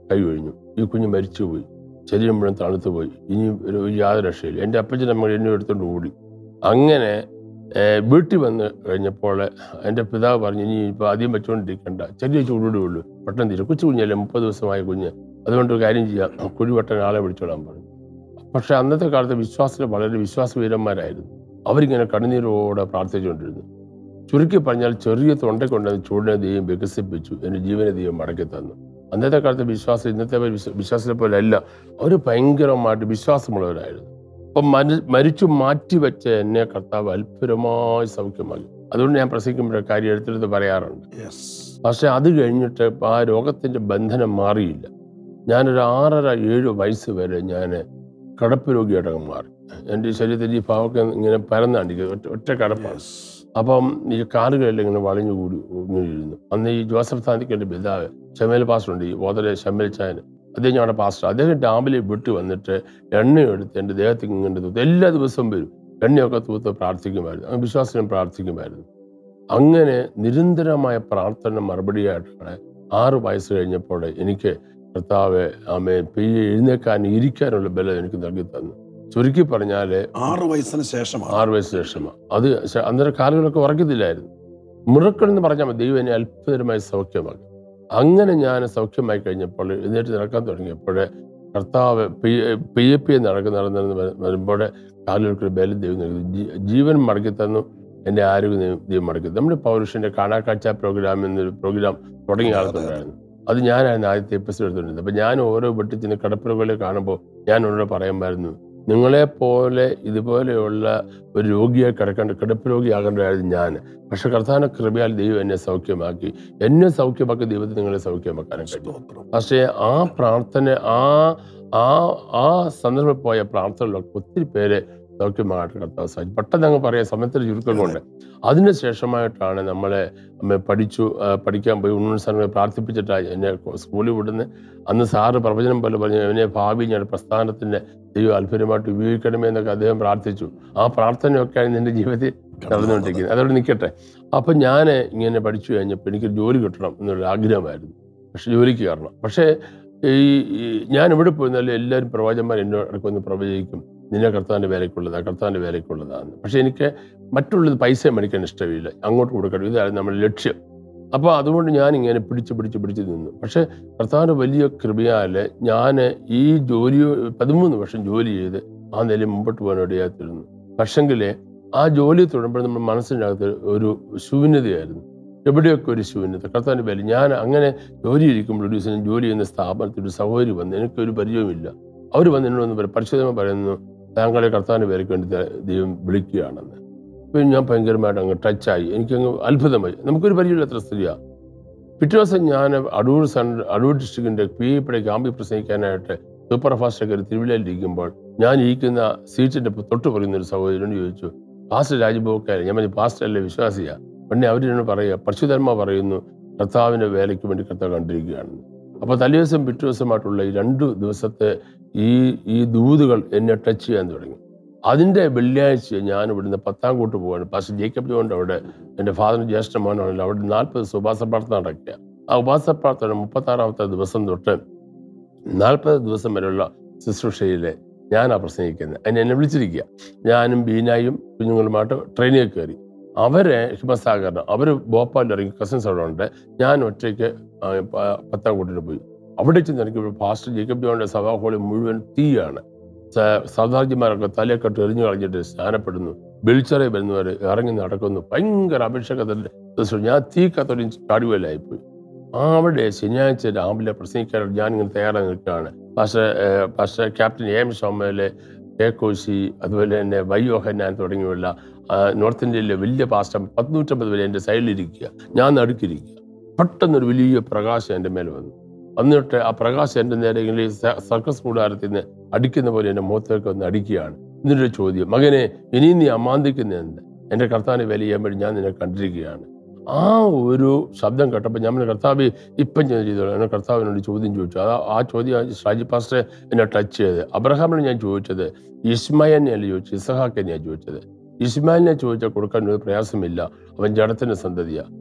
കൈ കഴിഞ്ഞു ഈ കുഞ്ഞ് മരിച്ചുപോയി ശരീരം മുഴുവൻ തണുത്തു പോയി ഇനി ഒരു ഒരു യാതൊരു രക്ഷയില്ല എൻ്റെ അപ്പച്ചൻ അമ്മ എന്നെ എടുത്തുകൊണ്ട് ഓടി അങ്ങനെ ഏഹ്, വീട്ടിൽ വന്ന് കഴിഞ്ഞപ്പോൾ എൻ്റെ പിതാവ് പറഞ്ഞു ഇനി ഇപ്പോൾ ആദ്യം വെച്ചുകൊണ്ടിരിക്കണ്ട ചെറിയ ചൂടോടെ ഉള്ളൂ പെട്ടെന്ന് തീരും കൊച്ചു കുഞ്ഞല്ലേ മുപ്പത് ദിവസമായ കുഞ്ഞ് അതുകൊണ്ട് ഒരു കാര്യം ചെയ്യാം കുഴിവട്ടൻ ആളെ വിളിച്ചോളാൻ പറഞ്ഞു പക്ഷെ അന്നത്തെ കാലത്ത് വിശ്വാസത്തിൽ വളരെ വിശ്വാസവീരന്മാരായിരുന്നു അവരിങ്ങനെ കണ്ണുനീരോടെ പ്രാർത്ഥിച്ചുകൊണ്ടിരുന്നു ചുരുക്കി പറഞ്ഞാൽ ചെറിയ തൊണ്ട കൊണ്ടുവന്ന് ചൂടിനെ ദൈവം വികസിപ്പിച്ചു എൻ്റെ ജീവനെ ദൈവം മടക്കി തന്നു അന്നത്തെ കാലത്ത് വിശ്വാസം ഇന്നത്തെ വിശ്വ- വിശ്വാസത്തെ പോലെ അല്ല അവർ ഭയങ്കരമായിട്ട് വിശ്വാസമുള്ളവരായിരുന്നു അപ്പം മരി മരിച്ചു മാറ്റിവെച്ച എന്നെ കർത്താവ് അത്ഭുതമായി സൗഖ്യമാക്കി അതുകൊണ്ട് ഞാൻ പ്രസംഗിക്കുമ്പോഴേ കാര്യം എടുത്തെടുത്ത് പറയാറുണ്ട് യെസ് പക്ഷെ അത് കഴിഞ്ഞിട്ട് ആ രോഗത്തിൻ്റെ ബന്ധനം മാറിയില്ല ഞാനൊരു ആറര ഏഴ് വയസ്സ് വരെ ഞാൻ കടപ്പ് രോഗിയായിട്ടങ്ങ് മാറി എൻ്റെ ശരീരത്തിൽ ഈ ഭാവമൊക്കെ ഇങ്ങനെ പരന്നാണ്ടിരിക്കുന്നത് ഒറ്റ ഒറ്റ കടപ്പാണ് അപ്പം ഈ കാലുകളെല്ലാം ഇങ്ങനെ വളഞ്ഞു കൂടി ഇങ്ങനെ ഇരുന്നു അന്ന് ഈ ജോസഫ് താന്തിക്ക് എൻ്റെ പിതാവ് ഷമേൽ പാസ്റ്റർ ഉണ്ട് ഈ ഓതരെ ഷമേൽ ചായൻ അദ്ദേഹം ഞങ്ങളുടെ പാസ്റ്റർ അദ്ദേഹം രാവിലെ വിട്ട് വന്നിട്ട് എണ്ണയെടുത്ത് എൻ്റെ ദേഹത്തേക്ക് ഇങ്ങനെ തൂത്ത് എല്ലാ ദിവസവും വരും എണ്ണയൊക്കെ തൂത്ത് പ്രാർത്ഥിക്കുമായിരുന്നു അങ്ങനെ വിശ്വാസം പ്രാർത്ഥിക്കുമായിരുന്നു അങ്ങനെ നിരന്തരമായ പ്രാർത്ഥന മറുപടിയായിട്ടാണ് ആറ് വയസ്സ് കഴിഞ്ഞപ്പോൾ എനിക്ക് കർത്താവ് ആമേ പെയ്യെ എഴുന്നേക്കാൻ ഇരിക്കാനുള്ള ബലം എനിക്ക് നൽകി തന്നു ചുരുക്കി പറഞ്ഞാൽ ആറ് വയസ്സിന് ശേഷമാണ് ആറ് വയസ്സ് ശേഷമാണ് അത് ശ- അന്നേരം കാലുകളൊക്കെ ഉറക്കത്തില്ലായിരുന്നു മുറക്കൾ എന്ന് പറഞ്ഞാൽ മതി, ദൈവം എന്നെ അത്ഭുതകരമായി സൗഖ്യമാക്കി അങ്ങനെ ഞാൻ സൗഖ്യമായി കഴിഞ്ഞപ്പോൾ എഴുന്നേറ്റ് നടക്കാൻ തുടങ്ങിയപ്പോൾ കർത്താവ് പി എ പി നടക്കുന്ന നടന്ന് വരുമ്പോൾ കാലുകൾക്ക് ഒരു ബലം ദൈവം നൽകി ജീ- ജീവൻ മടക്കി തന്നു എൻ്റെ ആരോഗ്യം ദൈവം- ദൈവം മടക്കി തന്നു. നമ്മുടെ പൗരുഷൻ്റെ കാണാക്കാഴ്ച പ്രോഗ്രാം എന്നൊരു പ്രോഗ്രാം തുടങ്ങിയ കാലത്തുണ്ടായിരുന്നു അത് ഞാനായിരുന്നു ആദ്യത്തെ എപ്പിസോഡ് എടുത്തുകൊണ്ടിരുന്നത് അപ്പം ഞാൻ ഓരോ വീട്ടിൽ ചെന്ന് കിടപ്പുകളെ കാണുമ്പോൾ ഞാൻ അവരോട് പറയുമായിരുന്നു നിങ്ങളെ പോലെ ഇതുപോലെയുള്ള ഒരു രോഗിയായി കിടക്കേണ്ട കിടപ്പ് രോഗിയാകേണ്ടതായിരുന്നു ഞാൻ പക്ഷെ കർത്താന കൃപയാൽ ദൈവം എന്നെ സൗഖ്യമാക്കി എന്നെ സൗഖ്യമാക്കി ദൈവത്തെ നിങ്ങളെ സൗഖ്യമാക്കാനും കഴിയും സ്തോത്രം പക്ഷേ ആ പ്രാർത്ഥന ആ ആ ആ സന്ദർഭത്തിൽ പോയ പ്രാർത്ഥനകളൊക്കെ ഒത്തിരി പേരെ സൗഖ്യമാകാട്ട് കർത്താവ് സാധിച്ചു പെട്ടെന്ന് അങ്ങ് പറയാം സമയത്തിന് ചുരുക്കം കൊണ്ട് അതിന് ശേഷമായിട്ടാണ് നമ്മളെ അമ്മ പഠിച്ചു ആ, പഠിക്കാൻ പോയി ഉണ്ണൻ സാറിനെ പ്രാർത്ഥിപ്പിച്ചിട്ടാണ് എന്നെ സ്കൂളിൽ വിടുന്നത് അന്ന് സാറ് പ്രവചനം പോലെ പറഞ്ഞു എന്നെ ഭാവി ഞാൻ പ്രസ്ഥാനത്തിൻ്റെ ദൈവം അത്ഭുതമായിട്ട് ഉപയോഗിക്കണമേ എന്നൊക്കെ അദ്ദേഹം പ്രാർത്ഥിച്ചു ആ പ്രാർത്ഥനയൊക്കെയാണ് എൻ്റെ ജീവിതത്തിൽ നടന്നുകൊണ്ടിരിക്കുന്നത് അതോടെ നിൽക്കട്ടെ അപ്പം ഞാൻ ഇങ്ങനെ പഠിച്ചു കഴിഞ്ഞപ്പോൾ എനിക്ക് ജോലി കിട്ടണം എന്നൊരു ആഗ്രഹമായിരുന്നു പക്ഷെ ജോലിക്ക് കയറണം പക്ഷേ ഈ ഈ ഞാൻ എവിടെ പോയിരുന്നാലും എല്ലാവരും പ്രവാചകന്മാർ എന്നോട് ഇടയ്ക്കൊന്ന് പ്രവചിക്കും നിന്നെ കർത്താവിൻ്റെ വേലയ്ക്കുള്ളതാണ് കർത്താവിൻ്റെ വേലയ്ക്കുള്ളതാണ് പക്ഷെ എനിക്ക് മറ്റുള്ളത് പൈസ മേടിക്കാൻ ഇഷ്ടമില്ല അങ്ങോട്ട് കൊടുക്കണം ഇതായിരുന്നു നമ്മുടെ ലക്ഷ്യം അപ്പോൾ അതുകൊണ്ട് ഞാൻ ഇങ്ങനെ പിടിച്ച് പിടിച്ച് പിടിച്ച് നിന്നു പക്ഷേ കർത്താവിൻ്റെ വലിയ കൃപയാൽ ഞാൻ ഈ ജോലി പതിമൂന്ന് വർഷം ജോലി ചെയ്ത് ആ നിലയിൽ മുമ്പോട്ട് പോകാൻ ഇടയാത്തിരുന്നു പക്ഷെങ്കിൽ ആ ജോലി തുടരുമ്പോൾ നമ്മുടെ മനസ്സിനകത്ത് ഒരു ശൂന്യതയായിരുന്നു എവിടെയൊക്കെ ഒരു ശൂന്യത കർത്താവിൻ്റെ പേര് ഞാൻ അങ്ങനെ ജോലി ഇരിക്കുമ്പോൾ ഒരു ദിവസം ഞാൻ ജോലി ചെയ്യുന്ന സ്ഥാപനത്തിൽ ഒരു സഹോദരി വന്ന് എനിക്കൊരു പരിചയമില്ല അവർ വന്ന് എന്നോട് വന്ന് പറയും പരിശോധന പറയുന്നു താങ്കളെ കർത്താവിൻ്റെ പേരയ്ക്ക് വേണ്ടി ദ- ദൈവം വിളിക്കുകയാണെന്ന് അപ്പോൾ ഞാൻ ഭയങ്കരമായിട്ട് അങ്ങ് ടച്ചായി എനിക്കങ്ങ് അത്ഭുതമായി നമുക്കൊരു പരിചയമില്ലാത്ത സ്ത്രീയാണ് പിറ്റേ ദിവസം ഞാൻ അടൂർ സൺ അടൂർ ഡിസ്ട്രിക്റ്റിൻ്റെ പി എപ്പിടെ ക്യാമ്പിൽ പ്രസംഗിക്കാനായിട്ട് സൂപ്പർ ഫാസ്റ്റ് കയറി തിരുവല്ലയിൽ ഇരിക്കുമ്പോൾ ഞാൻ ഇരിക്കുന്ന സീറ്റിൻ്റെ തൊട്ട് പറയുന്ന ഒരു സഹോദരനോട് ചോദിച്ചു പാസ്റ്റർ രാജ്ബോക്കാരെ ഞാൻ പറഞ്ഞു പാസ്റ്റർ അല്ലേ വിശ്വാസിയാ പിന്നെ അവരോട് പറയുക പരിശുദ്ധർമ്മ പറയുന്നു കർത്താവിൻ്റെ വേലയ്ക്ക് വേണ്ടി കർത്താവ് കണ്ടിരിക്കുകയാണെന്ന് അപ്പോൾ തലേദിവസം പിറ്റേ ദിവസമായിട്ടുള്ള ഈ രണ്ട് ദിവസത്തെ ഈ ഈ ദൂതുകൾ എന്നെ ടച്ച് ചെയ്യാൻ തുടങ്ങി അതിൻ്റെ വെള്ളിയാഴ്ച ഞാൻ ഇവിടുന്ന് പത്താം കൂട്ട് പോവാണ് പാസ്റ്റർ ജേക്കബ് ജോണ്ട് അവിടെ എൻ്റെ ഫാദറിന് ജ്യേഷ്ഠ മോനാണല്ലോ അവിടെ നാൽപ്പത് ദിവസം ഉപവാസ പ്രാർത്ഥന നടക്കുക ആ ഉപവാസ പ്രാർത്ഥന മുപ്പത്താറാമത്തെ ദിവസം തൊട്ട് നാൽപ്പത് ദിവസം വരെയുള്ള ശുശ്രൂഷയിൽ ഞാനാ പ്രസംഗിക്കുന്നത് അതിന് എന്നെ വിളിച്ചിരിക്കുക ഞാനും ബീനായും കുഞ്ഞുങ്ങളുമായിട്ട് ട്രെയിനിൽ കയറി അവരെ ഹിമസാഗറിന് അവർ ഭോപ്പാലിൽ ഇറങ്ങി കസിൻസ് അവിടെ ഉണ്ട് ഞാൻ ഒറ്റയ്ക്ക് ആ, പ- പത്താം കൂട്ടിന് പോയി അവിടെ ചെന്ന് എനിക്ക് ഫാസ്റ്റ് ജേക്കബ് ജോണിന്റെ സഭാ ഹോളിൽ മുഴുവൻ തീയാണ് സ- സർദാർജിമാരൊക്കെ തലയൊക്കെ എറിഞ്ഞു കളഞ്ഞിട്ട് സ്നാനപ്പെടുന്നു വെളിച്ചറ വരുന്നവർ ഇറങ്ങി നടക്കുന്നു ഭയങ്കര അഭിഷേകത്തിന്റെ ദിവസം ഞാൻ തീ കത്തൊരു ചാടുവലായിപ്പോയി അവിടെ ശനിയാഴ്ച രാവിലെ പ്രസംഗിക്കാൻ ഞാൻ ഇങ്ങനെ തയ്യാറായി നിൽക്കുകയാണ് പക്ഷേ പക്ഷേ ക്യാപ്റ്റൻ എ എം ഷോമയിലെ കെ കോശി അതുപോലെ തന്നെ വൈയോഹന്നാൻ തുടങ്ങിയുള്ള ആ, നോർത്ത് ഇന്ത്യയിലെ വലിയ പാസ്റ്റർ പത്തുനൂറ്റമ്പത് വരെ എൻ്റെ സൈഡിലിരിക്കുക ഞാൻ നടുക്കിരിക്കുക പെട്ടെന്നൊരു വലിയ പ്രകാശം എൻ്റെ മേലെ വന്നു വന്നിട്ട് ആ പ്രകാശം എൻ്റെ നേരെ ഇങ്ങനെ ഈ സ- സർക്കസ് കൂടാരത്തിൽ നിന്ന് അടിക്കുന്ന പോലെ എൻ്റെ മുഖത്തേക്ക് വന്ന് അടിക്കുകയാണ് എന്നിട്ടൊരു ചോദ്യം മകനെ ഇനിയും നീ അമാന്തിക്കുന്ന എന്ത് എൻ്റെ കർത്താവിനെ വില ചെയ്യാൻ വേണ്ടി ഞാൻ നിന്നെ കണ്ടിരിക്കുകയാണ് ആ ഒരു ശബ്ദം കേട്ടപ്പോൾ ഞാൻ പറഞ്ഞു, കർത്താവ് ഇപ്പം ഞാൻ ചെയ്തോളാം എന്നെ കർത്താവിനോട് ചോദ്യം ചോദിച്ചു ആ ആ ചോദ്യം ഷാജി പാസ്റ്ററെ എന്നെ ടച്ച് ചെയ്ത് അബ്രഹാമിനെ ഞാൻ ചോദിച്ചത് ഇസ്മായിലിനെ അല്ല ചോദിച്ചത് ഇസഹാക്കിനെ ഞാൻ ചോദിച്ചത് ഇസ്മായിലിനെ ചോദിച്ചാൽ കൊടുക്കാൻ ഒരു പ്രയാസമില്ല അവൻ ജഡത്തിന്റെ സന്തതിയാ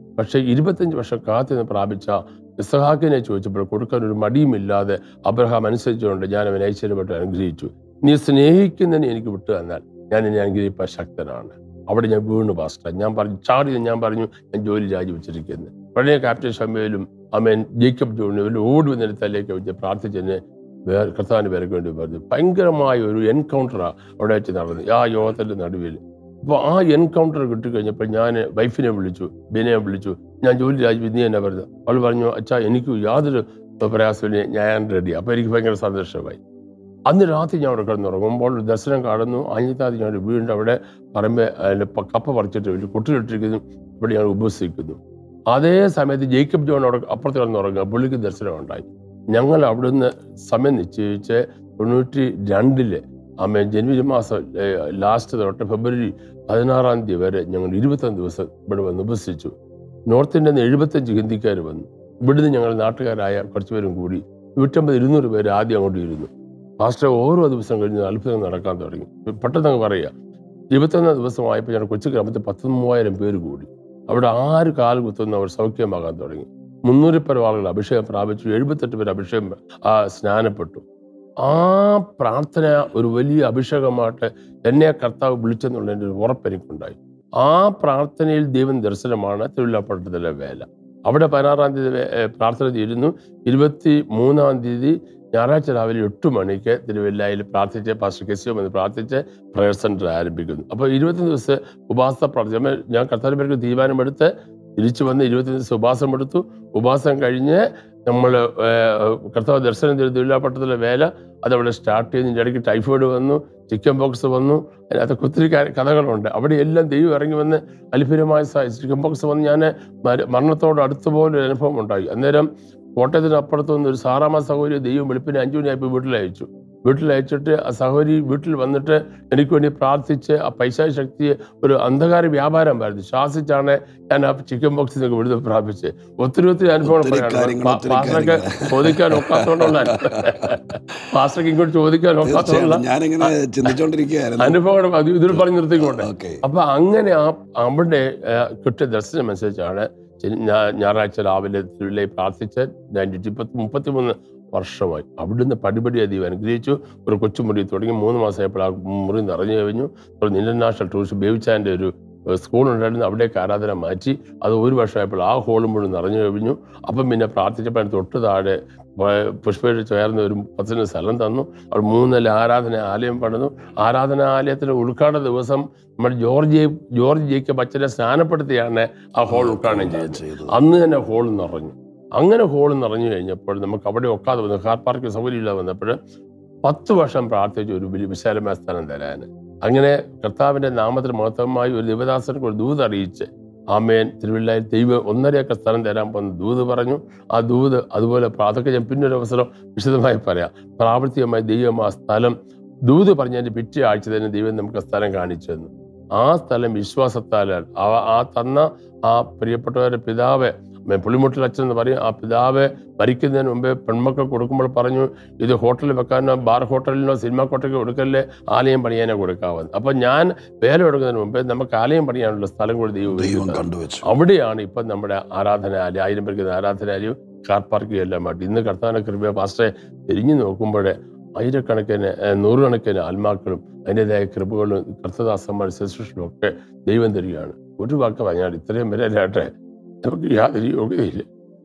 പക്ഷേ ഇരുപത്തഞ്ച് വർഷം കാത്തുനിന്ന് പ്രാപിച്ച ഇസഹാക്കിനെ ചോദിച്ചപ്പോൾ കൊടുക്കാൻ ഒരു മടിയുമില്ലാതെ അബ്രഹാം അനുസരിച്ചുകൊണ്ട് ഞാൻ അവനെ ഐശ്വര്യപ്പെട്ട് അനുഗ്രഹിച്ചു നീ സ്നേഹിക്കുന്നതിന് എനിക്ക് വിട്ടു തന്നാൽ ഞാൻ എന്നെ അനുഗ്രഹിക്കാൻ ശക്തനാണ് അവിടെ ഞാൻ വീണു പാസ്റ്റർ ഞാൻ പറഞ്ഞു ചാടി ഞാൻ പറഞ്ഞു ഞാൻ ജോലി രാജിവെച്ചിരിക്കുന്നത് പഴയ ക്യാപ്റ്റൻ ഷമ്മയിലും അമ്മൻ ജേക്കബ് ജോണിനും ഇവരും ഓടി വന്നൊരു തലേക്ക് വെച്ച് പ്രാർത്ഥിച്ചെന്നെ വേറെ കർത്താവിന് പേരൊക്കെ വേണ്ടി പറഞ്ഞു ഭയങ്കരമായ ഒരു എൻകൗണ്ടറാണ് അവിടെ വെച്ച് നടന്നത് ആ യോഗത്തിൻ്റെ നടുവിൽ അപ്പോൾ ആ എൻകൗണ്ടർ കിട്ടിക്കഴിഞ്ഞപ്പോൾ ഞാൻ വൈഫിനെ വിളിച്ചു ബിനെ വിളിച്ചു ഞാൻ ജോലി രാജി നീ എന്നെ പറഞ്ഞു അവൾ പറഞ്ഞു അച്ഛാ എനിക്ക് യാതൊരു പ്രയാസമില്ല ഞാൻ റെഡി അപ്പോൾ എനിക്ക് ഭയങ്കര സന്തോഷമായി അന്ന് രാത്രി ഞാൻ അവിടെ കിടന്നുറങ്ങുമ്പോൾ ഒരു ദർശനം കാണുന്നു അഞ്ഞിത്താതി ഞാൻ ഒരു വീടിൻ്റെ അവിടെ പറമ്പ് അതിൻ്റെ പ- കപ്പ പറിച്ചിട്ട് ഒരു കുട്ടിലിട്ടിരിക്കുന്നു ഇവിടെ ഞാൻ ഉപസിക്കുന്നു അതേ സമയത്ത് ജേക്കബ് ജോൺ അവിടെ അപ്പുറത്ത് കിടന്നുറങ്ങുക പുള്ളിക്ക് ദർശനം ഉണ്ടായി ഞങ്ങൾ അവിടുന്ന് സമയം നിശ്ചയിച്ച് തൊണ്ണൂറ്റി രണ്ടില് അമ്മ ജനുവരി മാസം ലാസ്റ്റ് തൊട്ട് ഫെബ്രുവരി പതിനാറാം തീയതി വരെ ഞങ്ങൾ ഇരുപത്തൊന്ന് ദിവസം ഇവിടെ വന്ന് ഉപസിച്ചു നോർത്ത് ഇന്ത്യയിൽ നിന്ന് എഴുപത്തഞ്ച് ഹിന്ദിക്കാർ വന്നു ഇവിടുന്ന് ഞങ്ങൾ നാട്ടുകാരായ കുറച്ച് പേരും കൂടി നൂറ്റമ്പത് ഇരുന്നൂറ് പേര് ആദ്യം അങ്ങോട്ട് ഇരുന്നു പാസ്റ്റർ ഓരോ ദിവസം കഴിഞ്ഞ് അത്ഭുതം നടക്കാൻ തുടങ്ങി പെട്ടെന്ന് അങ്ങ് പറയുക ഇരുപത്തൊന്നാം ദിവസമായപ്പോൾ ഞങ്ങളുടെ കൊച്ചു ഗ്രാമത്തിൽ പത്ത് മൂവായിരം പേര് കൂടി അവിടെ ആര് കാൽ കുത്തുന്ന അവർ സൗഖ്യമാകാൻ തുടങ്ങി മുന്നൂറിൽ പരം ആളുകൾ അഭിഷേകം പ്രാപിച്ചു എഴുപത്തെട്ട് പേര് അഭിഷേകം ആ, സ്നാനപ്പെട്ടു ആ പ്രാർത്ഥന ഒരു വലിയ അഭിഷേകമായിട്ട് എന്നെ കർത്താവ് വിളിച്ചെന്നുള്ളതിൻ്റെ ഒരു ഉറപ്പ് എനിക്കുണ്ടായി ആ പ്രാർത്ഥനയിൽ ദൈവം ദർശനമാണ് തിരുവില്ലാപ്പട്ടത്തിലെ വേല അവിടെ പതിനാറാം തീയതി വേ- ഏ, പ്രാർത്ഥന തീരുന്നു ഇരുപത്തി മൂന്നാം തീയതി ഞായറാഴ്ച രാവിലെ എട്ട് മണിക്ക് തിരുവല്ലയിൽ പ്രാർത്ഥിച്ച് പാസ്റ്റർ കെസിയോ എന്ന് പ്രാർത്ഥിച്ച് പ്രയർ സെന്റർ ആരംഭിക്കുന്നു അപ്പോൾ ഇരുപത്തി ദിവസം ഉപാസ പ്രാർത്ഥന ഞാൻ കർത്താവിന് പേർക്ക് തീരുമാനമെടുത്ത് തിരിച്ചു വന്ന് ഇരുപത്തി ദിവസം ഉപവാസം എടുത്തു ഉപവാസം കഴിഞ്ഞ് നമ്മൾ കർത്താവ് ദർശനം ചെയ്തു തിരുവില്ലാപ്പട്ടത്തിലെ വേല അതവിടെ സ്റ്റാർട്ട് ചെയ്ത് ഇതിൻ്റെ ഇടയ്ക്ക് ടൈഫോയിഡ് വന്നു ചിക്കൻ ബോക്സ് വന്നു അതിനകത്തൊക്കെ ഒത്തിരി കാ- കഥകളുണ്ട് അവിടെ എല്ലാം ദൈവം ഇറങ്ങി വന്ന് അത്ഭുതമായ ചിക്കൻ ബോക്സ് വന്ന് ഞാൻ മരണത്തോട് അടുത്ത പോലെ ഒരു അനുഭവം ഉണ്ടായി അന്നേരം കോട്ടയത്തിന് അപ്പുറത്ത് നിന്ന് ഒരു സാറാമ സഹോദരി ദൈവം വെളുപ്പിന് അഞ്ചു മണിയായപ്പോൾ വീട്ടിലയച്ചു വീട്ടിലയച്ചിട്ട് ആ സഹോദരി വീട്ടിൽ വന്നിട്ട് എനിക്ക് വേണ്ടി പ്രാർത്ഥിച്ച് ആ പൈസ ശക്തിയെ ഒരു അന്ധകാര വ്യാപാരമായിരുന്നു ശ്വാസിച്ചാണ് ഞാൻ ആ ചിക്കൻ ബോക്സിൽ നിന്നൊക്കെ വിടുതൽ പ്രാപിച്ച് ഒത്തിരി ഒത്തിരി അനുഭവങ്ങൾ ഒത്തിരി പറയാനുണ്ട്. കാര്യങ്ങൾ, പാ- ഒത്തിരി പാസ്റ്റർക്ക് കാര്യങ്ങൾ. ചോദിക്കാൻ ഒക്കാത്തോണ്ടുള്ള പാസ്റ്റർക്ക് ഇങ്ങോട്ട് ചോദിക്കാൻ ഒക്കാത്തോണ്ടുള്ള തീർച്ചയായിട്ടും ഞാനിങ്ങനെ ചിന്തിച്ചോണ്ടിരിക്കുകയായിരുന്നു അനുഭവങ്ങൾ അത് ഇതിൽ പറഞ്ഞു നിർത്തിക്കൊണ്ട് ഓക്കെ അപ്പൊ അങ്ങനെ ആ അവിടെ ആ, കിട്ടിയ ദർശനം അനുസരിച്ചാണ് ശനി- ഞാ- ഞായറാഴ്ച രാവിലെ തിരുവല്ലയിൽ പ്രാർത്ഥിച്ച് ഞാൻ ഇപ്പത്തി മുപ്പത്തിമൂന്ന് വർഷമായി അവിടുന്ന് പടിപടിയായി ദൈവം അനുഗ്രഹിച്ചു ഒരു കൊച്ചുമുറി തുടങ്ങി മൂന്ന് മാസമായപ്പോൾ ആ മുറി നിറഞ്ഞു കഴിഞ്ഞു ഒരു ഇന്റർനാഷണൽ ടൂറിസ്റ്റ് ബേബിച്ചാൻ്റെ ഒരു സ്കൂൾ ഉണ്ടായിരുന്നു അവിടേക്ക് ആരാധന മാറ്റി അത് ഒരു വർഷമായപ്പോൾ ആ ഹോളും മുഴുവൻ നിറഞ്ഞു കഴിഞ്ഞു അപ്പം പിന്നെ പ്രാർത്ഥിച്ചപ്പോൾ അതിന് തൊട്ട് താഴെ പുഷ്പയുടെ ചേർന്ന് ഒരു പത്തിന് സ്ഥലം തന്നു അവിടെ മൂന്നില ആരാധന ആലയം പണിതു ആരാധനാലയത്തിന്റെ ഉദ്ഘാടന ദിവസം നമ്മൾ ജോർജ് ജോർജ് ജേക്കബ് അച്ഛനെ സ്നാനപ്പെടുത്തിയാണ് ആ ഹോൾ ഉദ്ഘാടനം ചെയ്തത് ചെയ്തു അന്ന് തന്നെ ഹോൾ നിറഞ്ഞു അങ്ങനെ ഹോൾ നിറഞ്ഞു കഴിഞ്ഞപ്പോൾ നമുക്ക് അവിടെ ഒക്കാതെ വന്നു കാർ പാർക്ക് സൗകര്യമില്ലാതെ വന്നപ്പോൾ പത്ത് വർഷം പ്രാർത്ഥിച്ചു ഒരു വലിയ വിശാലമായ സ്ഥലം തരാൻ അങ്ങനെ കർത്താവിന്റെ നാമത്തിൽ മഹത്വമായി ഒരു ദിവദാസനക്ക് ഒരു ദൂത് അറിയിച്ച് ആമേൻ തിരുവല്ലായിൽ ദൈവം ഒന്നര ഏക്കർ സ്ഥലം തരാൻ പോകുന്ന ദൂത് പറഞ്ഞു ആ ദൂത് അതുപോലെ പ്ര- അതൊക്കെ ഞാൻ പിന്നൊരു അവസരം വിശദമായി പറയാം പ്രാവർത്തികമായി ദൈവം ആ സ്ഥലം ദൂത് പറഞ്ഞതിന്റെ പിറ്റേ ആഴ്ച തന്നെ ദൈവം നമുക്ക് ആ സ്ഥലം കാണിച്ചു തന്നു ആ സ്ഥലം വിശ്വാസത്താലാണ് ആ ആ തന്ന ആ പ്രിയപ്പെട്ടവരുടെ പിതാവ് പുളിമുട്ടിൽ അച്ഛൻ എന്ന് പറയും ആ പിതാവ് മരിക്കുന്നതിന് മുമ്പേ പെൺമക്കൾ കൊടുക്കുമ്പോൾ പറഞ്ഞു ഇത് ഹോട്ടലിൽ വെക്കാനോ ബാർ ഹോട്ടലിനോ സിനിമ കോട്ടയ്ക്കോ കൊടുക്കല്ലേ ആലയം പണിയാനോ കൊടുക്കാവുന്നത് അപ്പൊ ഞാൻ വേല എടുക്കുന്നതിന് മുമ്പേ നമുക്ക് ആലയം പണിയാനുള്ള സ്ഥലം കൂടി ദൈവം ദൈവം ഒരുക്കി തന്നു. കണ്ടുവച്ചു അവിടെയാണ് ഇപ്പം നമ്മുടെ ആരാധനാലയം ആയിരം പേർക്ക് ആരാധനാലയവും കാർ പാർക്കും എല്ലാം ആയിട്ട് ഇന്ന് കർത്താന കൃപ പാസ്റ്ററെ തിരിഞ്ഞു നോക്കുമ്പോൾ ആയിരക്കണക്കിന് ഏഹ്, നൂറുകണക്കിന് ആത്മാക്കളും അതിൻ്റെതായ കൃപകളും കർത്തദാസന്മാർ ശുശ്രൂഷകളും ഒക്കെ ദൈവം തരികയാണ് ഒരു വാക്ക് പറഞ്ഞാൽ ഇത്രയും വരെ അല്ലാട്ടെ നമുക്ക് യാതൊരു യോഗ്യതയില്ല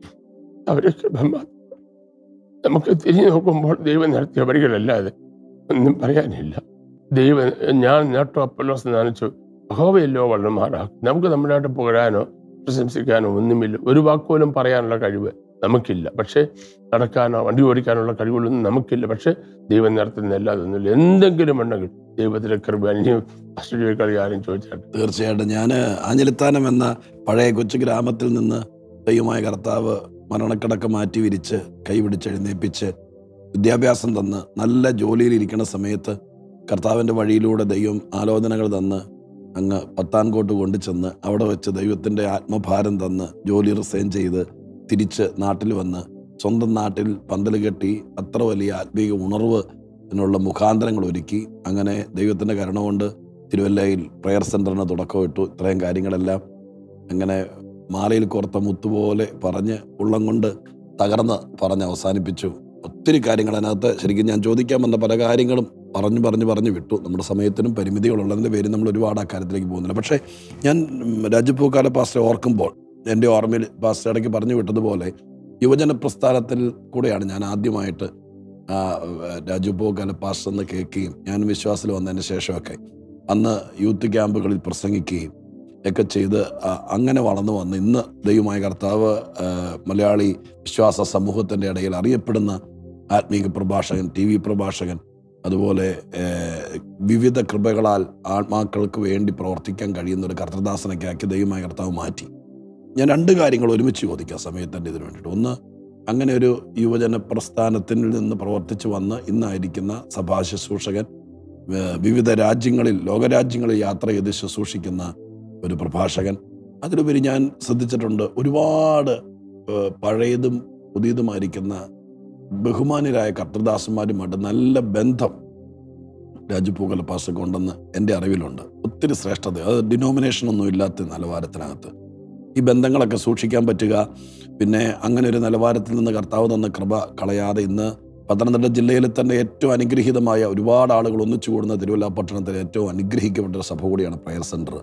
അവരെ കൃപ മാത്രം. നമുക്ക് തിരിഞ്ഞു നോക്കുമ്പോൾ ദൈവം നടത്തിയ വഴികളല്ലാതെ ഒന്നും പറയാനില്ല ദൈവം ഞാൻ നേട്ടോ അപ്പലോസ് നനച്ചു അഹോവയല്ലോ വളരെ മാറാക്കും നമുക്ക് നമ്മുടെയായിട്ട് പുകഴാനോ പ്രശംസിക്കാനോ ഒന്നുമില്ല ഒരു വാക്കുപോലും പറയാനുള്ള കഴിവ് നമുക്കില്ല പക്ഷേ നടക്കാനോ വണ്ടി ഓടിക്കാനുള്ള കഴിവുകളൊന്നും നമുക്കില്ല പക്ഷേ ദൈവം നടത്തുന്ന എല്ലാതൊന്നുമില്ല എന്തെങ്കിലും ഉണ്ടെങ്കിൽ ദൈവത്തിന്റെ കൃപ ഇനിയും ആശ്ചര്യക്കാർ ആരും ചോദിച്ചാൽ തീർച്ചയായിട്ടും ഞാൻ ആഞ്ഞലിത്താനം എന്ന പഴയ കൊച്ചു ഗ്രാമത്തിൽ നിന്ന് ദൈവമായ കർത്താവ് മരണക്കിടക്ക മാറ്റി വിരിച്ച് കൈപിടിച്ച് എഴുന്നേൽപ്പിച്ച് വിദ്യാഭ്യാസം തന്ന് നല്ല ജോലിയിൽ ഇരിക്കുന്ന സമയത്ത് കർത്താവിൻ്റെ വഴിയിലൂടെ ദൈവം ആലോചനകൾ തന്ന് അങ്ങ് പത്താൻകോട്ട് കൊണ്ടു ചെന്ന് അവിടെ വെച്ച് ദൈവത്തിൻ്റെ ആത്മഭാരം തന്ന് ജോലി റിസൈൻ ചെയ്ത് തിരിച്ച് നാട്ടിൽ വന്ന് സ്വന്തം നാട്ടിൽ പന്തൽ കെട്ടി അത്ര വലിയ ആത്മീയ ഉണർവ് അതിനുള്ള മുഖാന്തരങ്ങൾ ഒരുക്കി അങ്ങനെ ദൈവത്തിൻ്റെ കരുണ കൊണ്ട് തിരുവല്ലയിൽ പ്രെയർ സെൻറ്ററിന് തുടക്കമിട്ടു ഇത്രയും കാര്യങ്ങളെല്ലാം അങ്ങനെ മാലയിൽ കോർത്ത മുത്തുപോലെ പറഞ്ഞ് ഉള്ളം കൊണ്ട് തകർന്ന് പറഞ്ഞ് അവസാനിപ്പിച്ചു ഒത്തിരി കാര്യങ്ങൾ അതിനകത്ത് ശരിക്കും ഞാൻ ചോദിക്കാൻ വന്ന പല കാര്യങ്ങളും പറഞ്ഞു പറഞ്ഞു പറഞ്ഞു വിട്ടു നമ്മുടെ സമയത്തിനും പരിമിതികളുള്ളതിൻ്റെ പേരിൽ നമ്മൾ ഒരുപാട് ആ കാര്യത്തിലേക്ക് പോകുന്നില്ല പക്ഷേ ഞാൻ ഉം, രാജു പൂക്കാല പാസ്റ്റർ ഓർക്കുമ്പോൾ എൻ്റെ ഓർമ്മയിൽ പാസ്റ്റർ ഇടയ്ക്ക് പറഞ്ഞു വിട്ടതുപോലെ യുവജന പ്രസ്ഥാനത്തിൽ കൂടെയാണ് ഞാൻ ആദ്യമായിട്ട് ആ, രാജു പൂക്കാല പാസ്റ്റർ എന്ന് കേൾക്കുകയും ഞാൻ വിശ്വാസത്തിൽ വന്നതിന് ശേഷമൊക്കെ അന്ന് യൂത്ത് ക്യാമ്പുകളിൽ പ്രസംഗിക്കുകയും ഒക്കെ ചെയ്ത് ആ, അങ്ങനെ വളർന്നു വന്ന് ഇന്ന് ദൈവമായ കർത്താവ് ആ, മലയാളി വിശ്വാസ സമൂഹത്തിൻ്റെ ഇടയിൽ അറിയപ്പെടുന്ന ആത്മീക പ്രഭാഷകൻ ടി വി പ്രഭാഷകൻ അതുപോലെ ഏഹ്, വിവിധ കൃപകളാൽ ആത്മാക്കൾക്ക് വേണ്ടി പ്രവർത്തിക്കാൻ കഴിയുന്ന ഒരു കർത്തദാസനൊക്കെ ആക്കി ദൈവമായ കർത്താവ് മാറ്റി ഞാൻ രണ്ട് കാര്യങ്ങൾ ഒരുമിച്ച് ചോദിക്കാം സമയത്തിൻ്റെ ഇതിനു വേണ്ടിയിട്ട് ഒന്ന് അങ്ങനെ ഒരു യുവജന പ്രസ്ഥാനത്തിൽ നിന്ന് പ്രവർത്തിച്ചു വന്ന് ഇന്നായിരിക്കുന്ന സഭാ ശുശ്രൂഷകൻ ഏഹ്, വിവിധ രാജ്യങ്ങളിൽ ലോകരാജ്യങ്ങളിൽ യാത്ര ചെയ്ത് ശുശ്രൂഷിക്കുന്ന ഒരു പ്രഭാഷകൻ അതിലുപരി ഞാൻ ശ്രദ്ധിച്ചിട്ടുണ്ട് ഒരുപാട് ഏഹ്, പഴയതും പുതിയതുമായിരിക്കുന്ന ബഹുമാനരായ കർത്തൃദാസന്മാരുമായിട്ട് നല്ല ബന്ധം രാജുപൂകല പാസ്റ്റർക്ക് ഉണ്ടെന്ന് എൻ്റെ അറിവിലുണ്ട് ഒത്തിരി ശ്രേഷ്ഠത അത് ഡിനോമിനേഷൻ ഒന്നും ഇല്ലാത്ത നിലവാരത്തിനകത്ത് ഈ ബന്ധങ്ങളൊക്കെ സൂക്ഷിക്കാൻ പറ്റുക പിന്നെ അങ്ങനെ ഒരു നിലവാരത്തിൽ നിന്ന് കർത്താവ് തന്ന കൃപ കളയാതെ ഇന്ന് പത്തനംതിട്ട ജില്ലയിൽ തന്നെ ഏറ്റവും അനുഗ്രഹീതമായ ഒരുപാട് ആളുകൾ ഒന്നിച്ചു കൂടുന്ന തിരുവല്ല പട്ടണത്തിലെ ഏറ്റവും അനുഗ്രഹിക്കപ്പെട്ട ഒരു സഭ കൂടിയാണ് പ്രയർ സെൻറ്റർ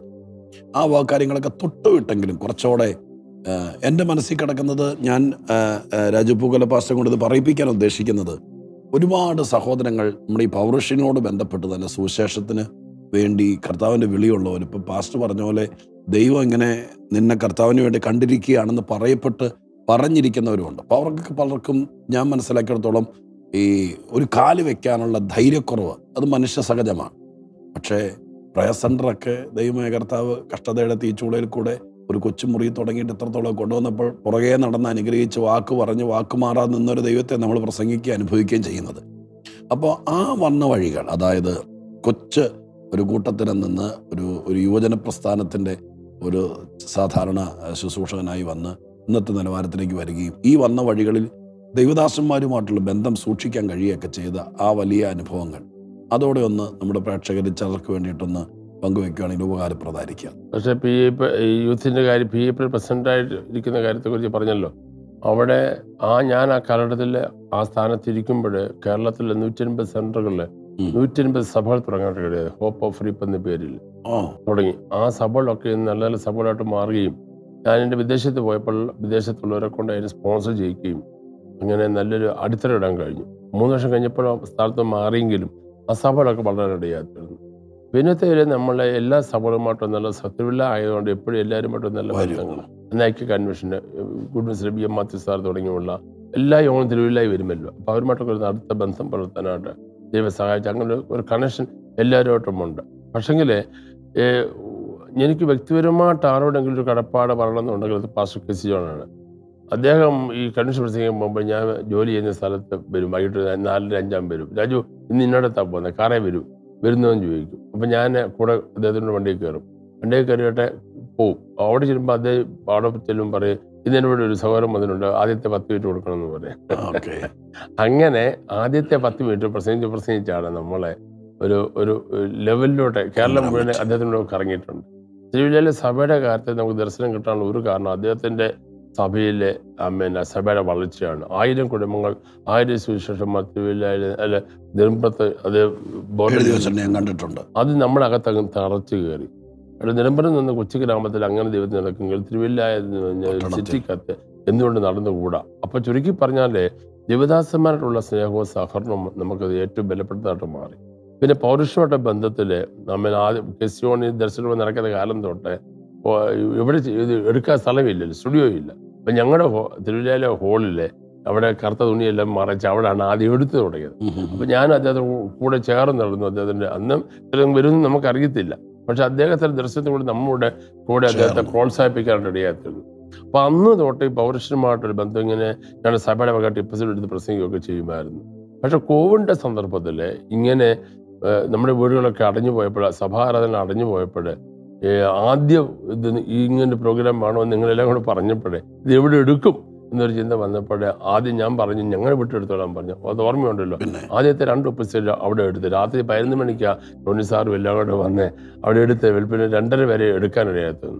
ആ വാ കാര്യങ്ങളൊക്കെ തൊട്ടുവിട്ടെങ്കിലും കുറച്ചുകൂടെ ആഹ്, എൻ്റെ മനസ്സിൽ കിടക്കുന്നത് ഞാൻ ആഹ്, ആഹ്, രാജു പൂക്കല പാസ്റ്റർ കൊണ്ട് ഇത് പറയിപ്പിക്കാൻ ഉദ്ദേശിക്കുന്നത് ഒരുപാട് സഹോദരങ്ങൾ നമ്മുടെ ഈ പൗരുഷനോട് ബന്ധപ്പെട്ട് തന്നെ സുവിശേഷത്തിന് വേണ്ടി കർത്താവിൻ്റെ വിളിയുള്ളവർ ഇപ്പം പാസ്റ്റർ പറഞ്ഞ പോലെ ദൈവം ഇങ്ങനെ നിന്നെ കർത്താവിന് വേണ്ടി കണ്ടിരിക്കുകയാണെന്ന് പറയപ്പെട്ട് പറഞ്ഞിരിക്കുന്നവരുമുണ്ട് അപ്പോൾ അവർക്കൊക്കെ പലർക്കും ഞാൻ മനസ്സിലാക്കിയിടത്തോളം ഈ ഒരു കാല് വെക്കാനുള്ള ധൈര്യക്കുറവ് അത് മനുഷ്യ സഹജമാണ് പക്ഷേ പ്രയർ സെൻ്ററൊക്കെ ദൈവമായ കർത്താവ് കഷ്ടതയുടെ തീച്ചൂളയിൽ കൂടെ ഒരു കൊച്ചുമുറി തുടങ്ങിയിട്ട് എത്രത്തോളം കൊണ്ടുവന്നപ്പോൾ പുറകെ നടന്ന് അനുഗ്രഹിച്ച് വാക്ക് പറഞ്ഞ് വാക്ക് മാറാതെ നിന്നൊരു ദൈവത്തെ നമ്മൾ പ്രസംഗിക്കുകയും അനുഭവിക്കുകയും ചെയ്യുന്നത് അപ്പോൾ ആ വന്ന വഴികൾ അതായത് കൊച്ച് ഒരു കൂട്ടത്തിൽ നിന്ന് ഒരു ഒരു യുവജന പ്രസ്ഥാനത്തിൻ്റെ ഒരു സാധാരണ അഹ്, ശുശ്രൂഷകനായി വന്ന് ഇന്നത്തെ നിലവാരത്തിലേക്ക് വരികയും ഈ വന്ന വഴികളിൽ ദൈവദാസന്മാരുമായിട്ടുള്ള ബന്ധം സൂക്ഷിക്കാൻ കഴിയുകയൊക്കെ ചെയ്ത ആ വലിയ അനുഭവങ്ങൾ അതോടെ ഒന്ന് നമ്മുടെ പ്രേക്ഷകരിൽ ചിലർക്ക് വേണ്ടിയിട്ടൊന്ന് പങ്കുവെക്കുകയാണെങ്കിൽ ഉപകാരപ്രദമായിരിക്കുക പക്ഷേ പി എ പി ഈ യൂത്തിൻ്റെ കാര്യം പി എ പി പ്രസിഡൻ്റായിട്ട് ഇരിക്കുന്ന കാര്യത്തെക്കുറിച്ച് പറഞ്ഞല്ലോ അവിടെ ആ ഞാൻ ആ കാലഘട്ടത്തിൽ ആ സ്ഥാനത്തിരിക്കുമ്പോൾ കേരളത്തിലെ നൂറ്റൻപത് സെൻറ്ററുകളിൽ ഉം. നൂറ്റൻപത് സഭകൾ തുടങ്ങാൻ കഴിയത് ഹോപ്പ് ഓഫ് ഫ്രീപ്പ് എന്ന പേരിൽ ഓ തുടങ്ങി ആ സഭകളൊക്കെ ഇന്ന് നല്ല നല്ല സഭകളായിട്ട് മാറുകയും ഞാൻ എൻ്റെ വിദേശത്ത് പോയപ്പോൾ വിദേശത്തുള്ളവരെ കൊണ്ട് അതിനെ സ്പോൺസർ ചെയ്യിക്കുകയും അങ്ങനെ നല്ലൊരു അടിത്തറ ഇടാൻ കഴിഞ്ഞു മൂന്ന് വർഷം കഴിഞ്ഞപ്പോൾ ആ സ്ഥലത്ത് മാറിയെങ്കിലും ആ സഭകളൊക്കെ വളരെ ഇടയായിരുന്നു പിന്നത്തെ ഒരു നമ്മളെ എല്ലാ സഭകളുമായിട്ടും നല്ല സത്യവില്ല ആയതുകൊണ്ട് എപ്പോഴും എല്ലാവരുമായിട്ടും നല്ല വരും. ബന്ധങ്ങൾ നൈക്യ കൺവെൻഷന് ഗുഡ് മിസ് ബി എം മാത്യു സാർ തുടങ്ങിയുള്ള എല്ലാ യോഗം തിരുവില്ലായി വരുമല്ലോ അപ്പോൾ അവരുമായിട്ടൊക്കെ ഒരു അടുത്ത ബന്ധം പുലർത്താനായിട്ട് ദൈവം സഹായിച്ചു അങ്ങനെ ഒരു- ഒരു കണക്ഷൻ എല്ലാവരുമായിട്ടും ഉണ്ട് പക്ഷെങ്കിൽ എനിക്ക് വ്യക്തിപരമായിട്ട് ആരോടെങ്കിലും ഒരു കടപ്പാട് പറയണമെന്നുണ്ടെങ്കിൽ അത് പാസ്റ്റർ കെ സി ജോണാണ് അദ്ദേഹം ഈ കൺവെൻഷൻ പ്രസംഗിക്കാൻ പോകുമ്പോൾ ഞാൻ ജോലി ചെയ്യുന്ന സ്ഥലത്ത് വരും വൈകിട്ട് നാലര അഞ്ചാം വരും രാജു ഇന്ന് ഇന്നടത്താണ് പോകുന്നത് കാറേ വരും വരുന്നതെന്ന് ചോദിക്കും അപ്പം ഞാൻ കൂടെ അദ്ദേഹത്തിൻ്റെ വണ്ടിയിൽ കയറും വണ്ടിയിൽ കയറിയിട്ട് പോവും അവിടെ ചെല്ലുമ്പോൾ അദ്ദേഹം അവിടെ ചെല്ലും പറയും ഇതിനോട് ഒരു സഹോദരൻ വന്നിട്ടുണ്ട് ആദ്യത്തെ പത്ത് മിനിറ്റ് കൊടുക്കണമെന്ന് പറയും ഓക്കെ അങ്ങനെ ആദ്യത്തെ പത്ത് മിനിറ്റ് പ്രസംഗിച്ച് പ്രസംഗിച്ചാണ് നമ്മളെ ഒരു ഒരു ലെവലിലോട്ട് കേരളം മുഴുവൻ അദ്ദേഹത്തിനോട് കറങ്ങിയിട്ടുണ്ട് തിരുവല്ലയിലെ സഭയുടെ കാര്യത്തിൽ നമുക്ക് ദർശനം കിട്ടാനുള്ള ഒരു കാരണം അദ്ദേഹത്തിന്റെ സഭയിലെ പിന്നെ സഭയുടെ വളർച്ചയാണ് ആയിരം കുടുംബങ്ങൾ ആയിരം സുവിശേഷന്മാർ തിരുവല്ലയിൽ അല്ല നെടുമ്പത്ത് അത് ബോർഡ് എഴുതി വെച്ചിട്ട് ഞാൻ കണ്ടിട്ടുണ്ട് അത് നമ്മുടെ അകത്തങ്ങ് തറച്ചു കയറി അവിടെ നിലമ്പരം നിന്ന് കൊച്ചു ഗ്രാമത്തിൽ അങ്ങനെ ദൈവത്തിന് നടക്കുമെങ്കിൽ തിരുവല്ലായ പട്ടണത്തിൽ. സിറ്റിക്കത്ത് എന്തുകൊണ്ട് നടന്നുകൂടാ അപ്പൊ ചുരുക്കി പറഞ്ഞാലേ ദേവദാസന്മാരായിട്ടുള്ള സ്നേഹവും സഹകരണവും നമുക്കത് ഏറ്റവും ബലപ്പെടുത്തായിട്ട് മാറി പിന്നെ പൗരുഷമായിട്ട് ബന്ധത്തില് നമ്മൾ ആദ്യം കെസ്യോണി ദർശനം നടക്കുന്ന കാലം തൊട്ട് ഓ, ഇവിടെ ചെ- ഇത് എടുക്കാൻ സ്ഥലമില്ലല്ലോ സ്റ്റുഡിയോ ഇല്ല അപ്പൊ ഞങ്ങളുടെ ഹോ തിരുവല്ലയിലെ ഹോളില് അവിടെ കറുത്ത തുണിയെല്ലാം മറച്ച് അവിടെയാണ് ആദ്യം എടുത്തു തുടങ്ങിയത് ഉം, ഉം, അപ്പൊ ഞാൻ അദ്ദേഹത്തിന് കൂടെ ചേർന്ന് നടന്നു അദ്ദേഹത്തിന്റെ അന്നും ചിലതും വരുമെന്ന് നമുക്കറിയത്തില്ല പക്ഷെ അദ്ദേഹത്തിന്റെ ദർശനത്തിലൂടെ നമ്മുടെ കൂടെ അദ്ദേഹത്തെ ചേർന്നു. പ്രോത്സാഹിപ്പിക്കാൻ ഇടയായിത്തീർന്നു അപ്പൊ അന്ന് തൊട്ട് ഈ പൗരുഷനുമായിട്ടൊരു ബന്ധം ഇങ്ങനെ ഞാൻ സഭയുടെ വക എപ്പിസോഡ് എടുത്ത് പ്രസംഗിക്കുകയൊക്കെ ചെയ്യുമായിരുന്നു പക്ഷെ കോവിഡിന്റെ സന്ദർഭത്തിൽ ഇങ്ങനെ ഏഹ്, നമ്മുടെ വീടുകളൊക്കെ അടഞ്ഞു പോയപ്പോൾ സഭാരാധന അടഞ്ഞു പോയപ്പോൾ ആദ്യം ഇത് ഈ ഇങ്ങനെ പ്രോഗ്രാം വേണോ എന്ന് നിങ്ങളെല്ലാം കൂടെ പറഞ്ഞപ്പോഴേ ഇത് എവിടെ എടുക്കും എന്നൊരു ചിന്ത വന്നപ്പോൾ ആദ്യം ഞാൻ പറഞ്ഞു ഞങ്ങൾ വിട്ടെടുത്തോളാൻ പറഞ്ഞു അത് ഓർമ്മയുണ്ടല്ലോ പിന്നെ ആദ്യത്തെ രണ്ട് എപ്പിസോഡ് അവിടെ എടുത്ത് രാത്രി പതിനൊന്ന് മണിക്കാ ടോണി സാറും എല്ലാം കൂടെ വന്ന് അവിടെ എടുത്ത് വെളുപ്പിന് രണ്ടര വരെ എടുക്കാനിടയായിരുന്നു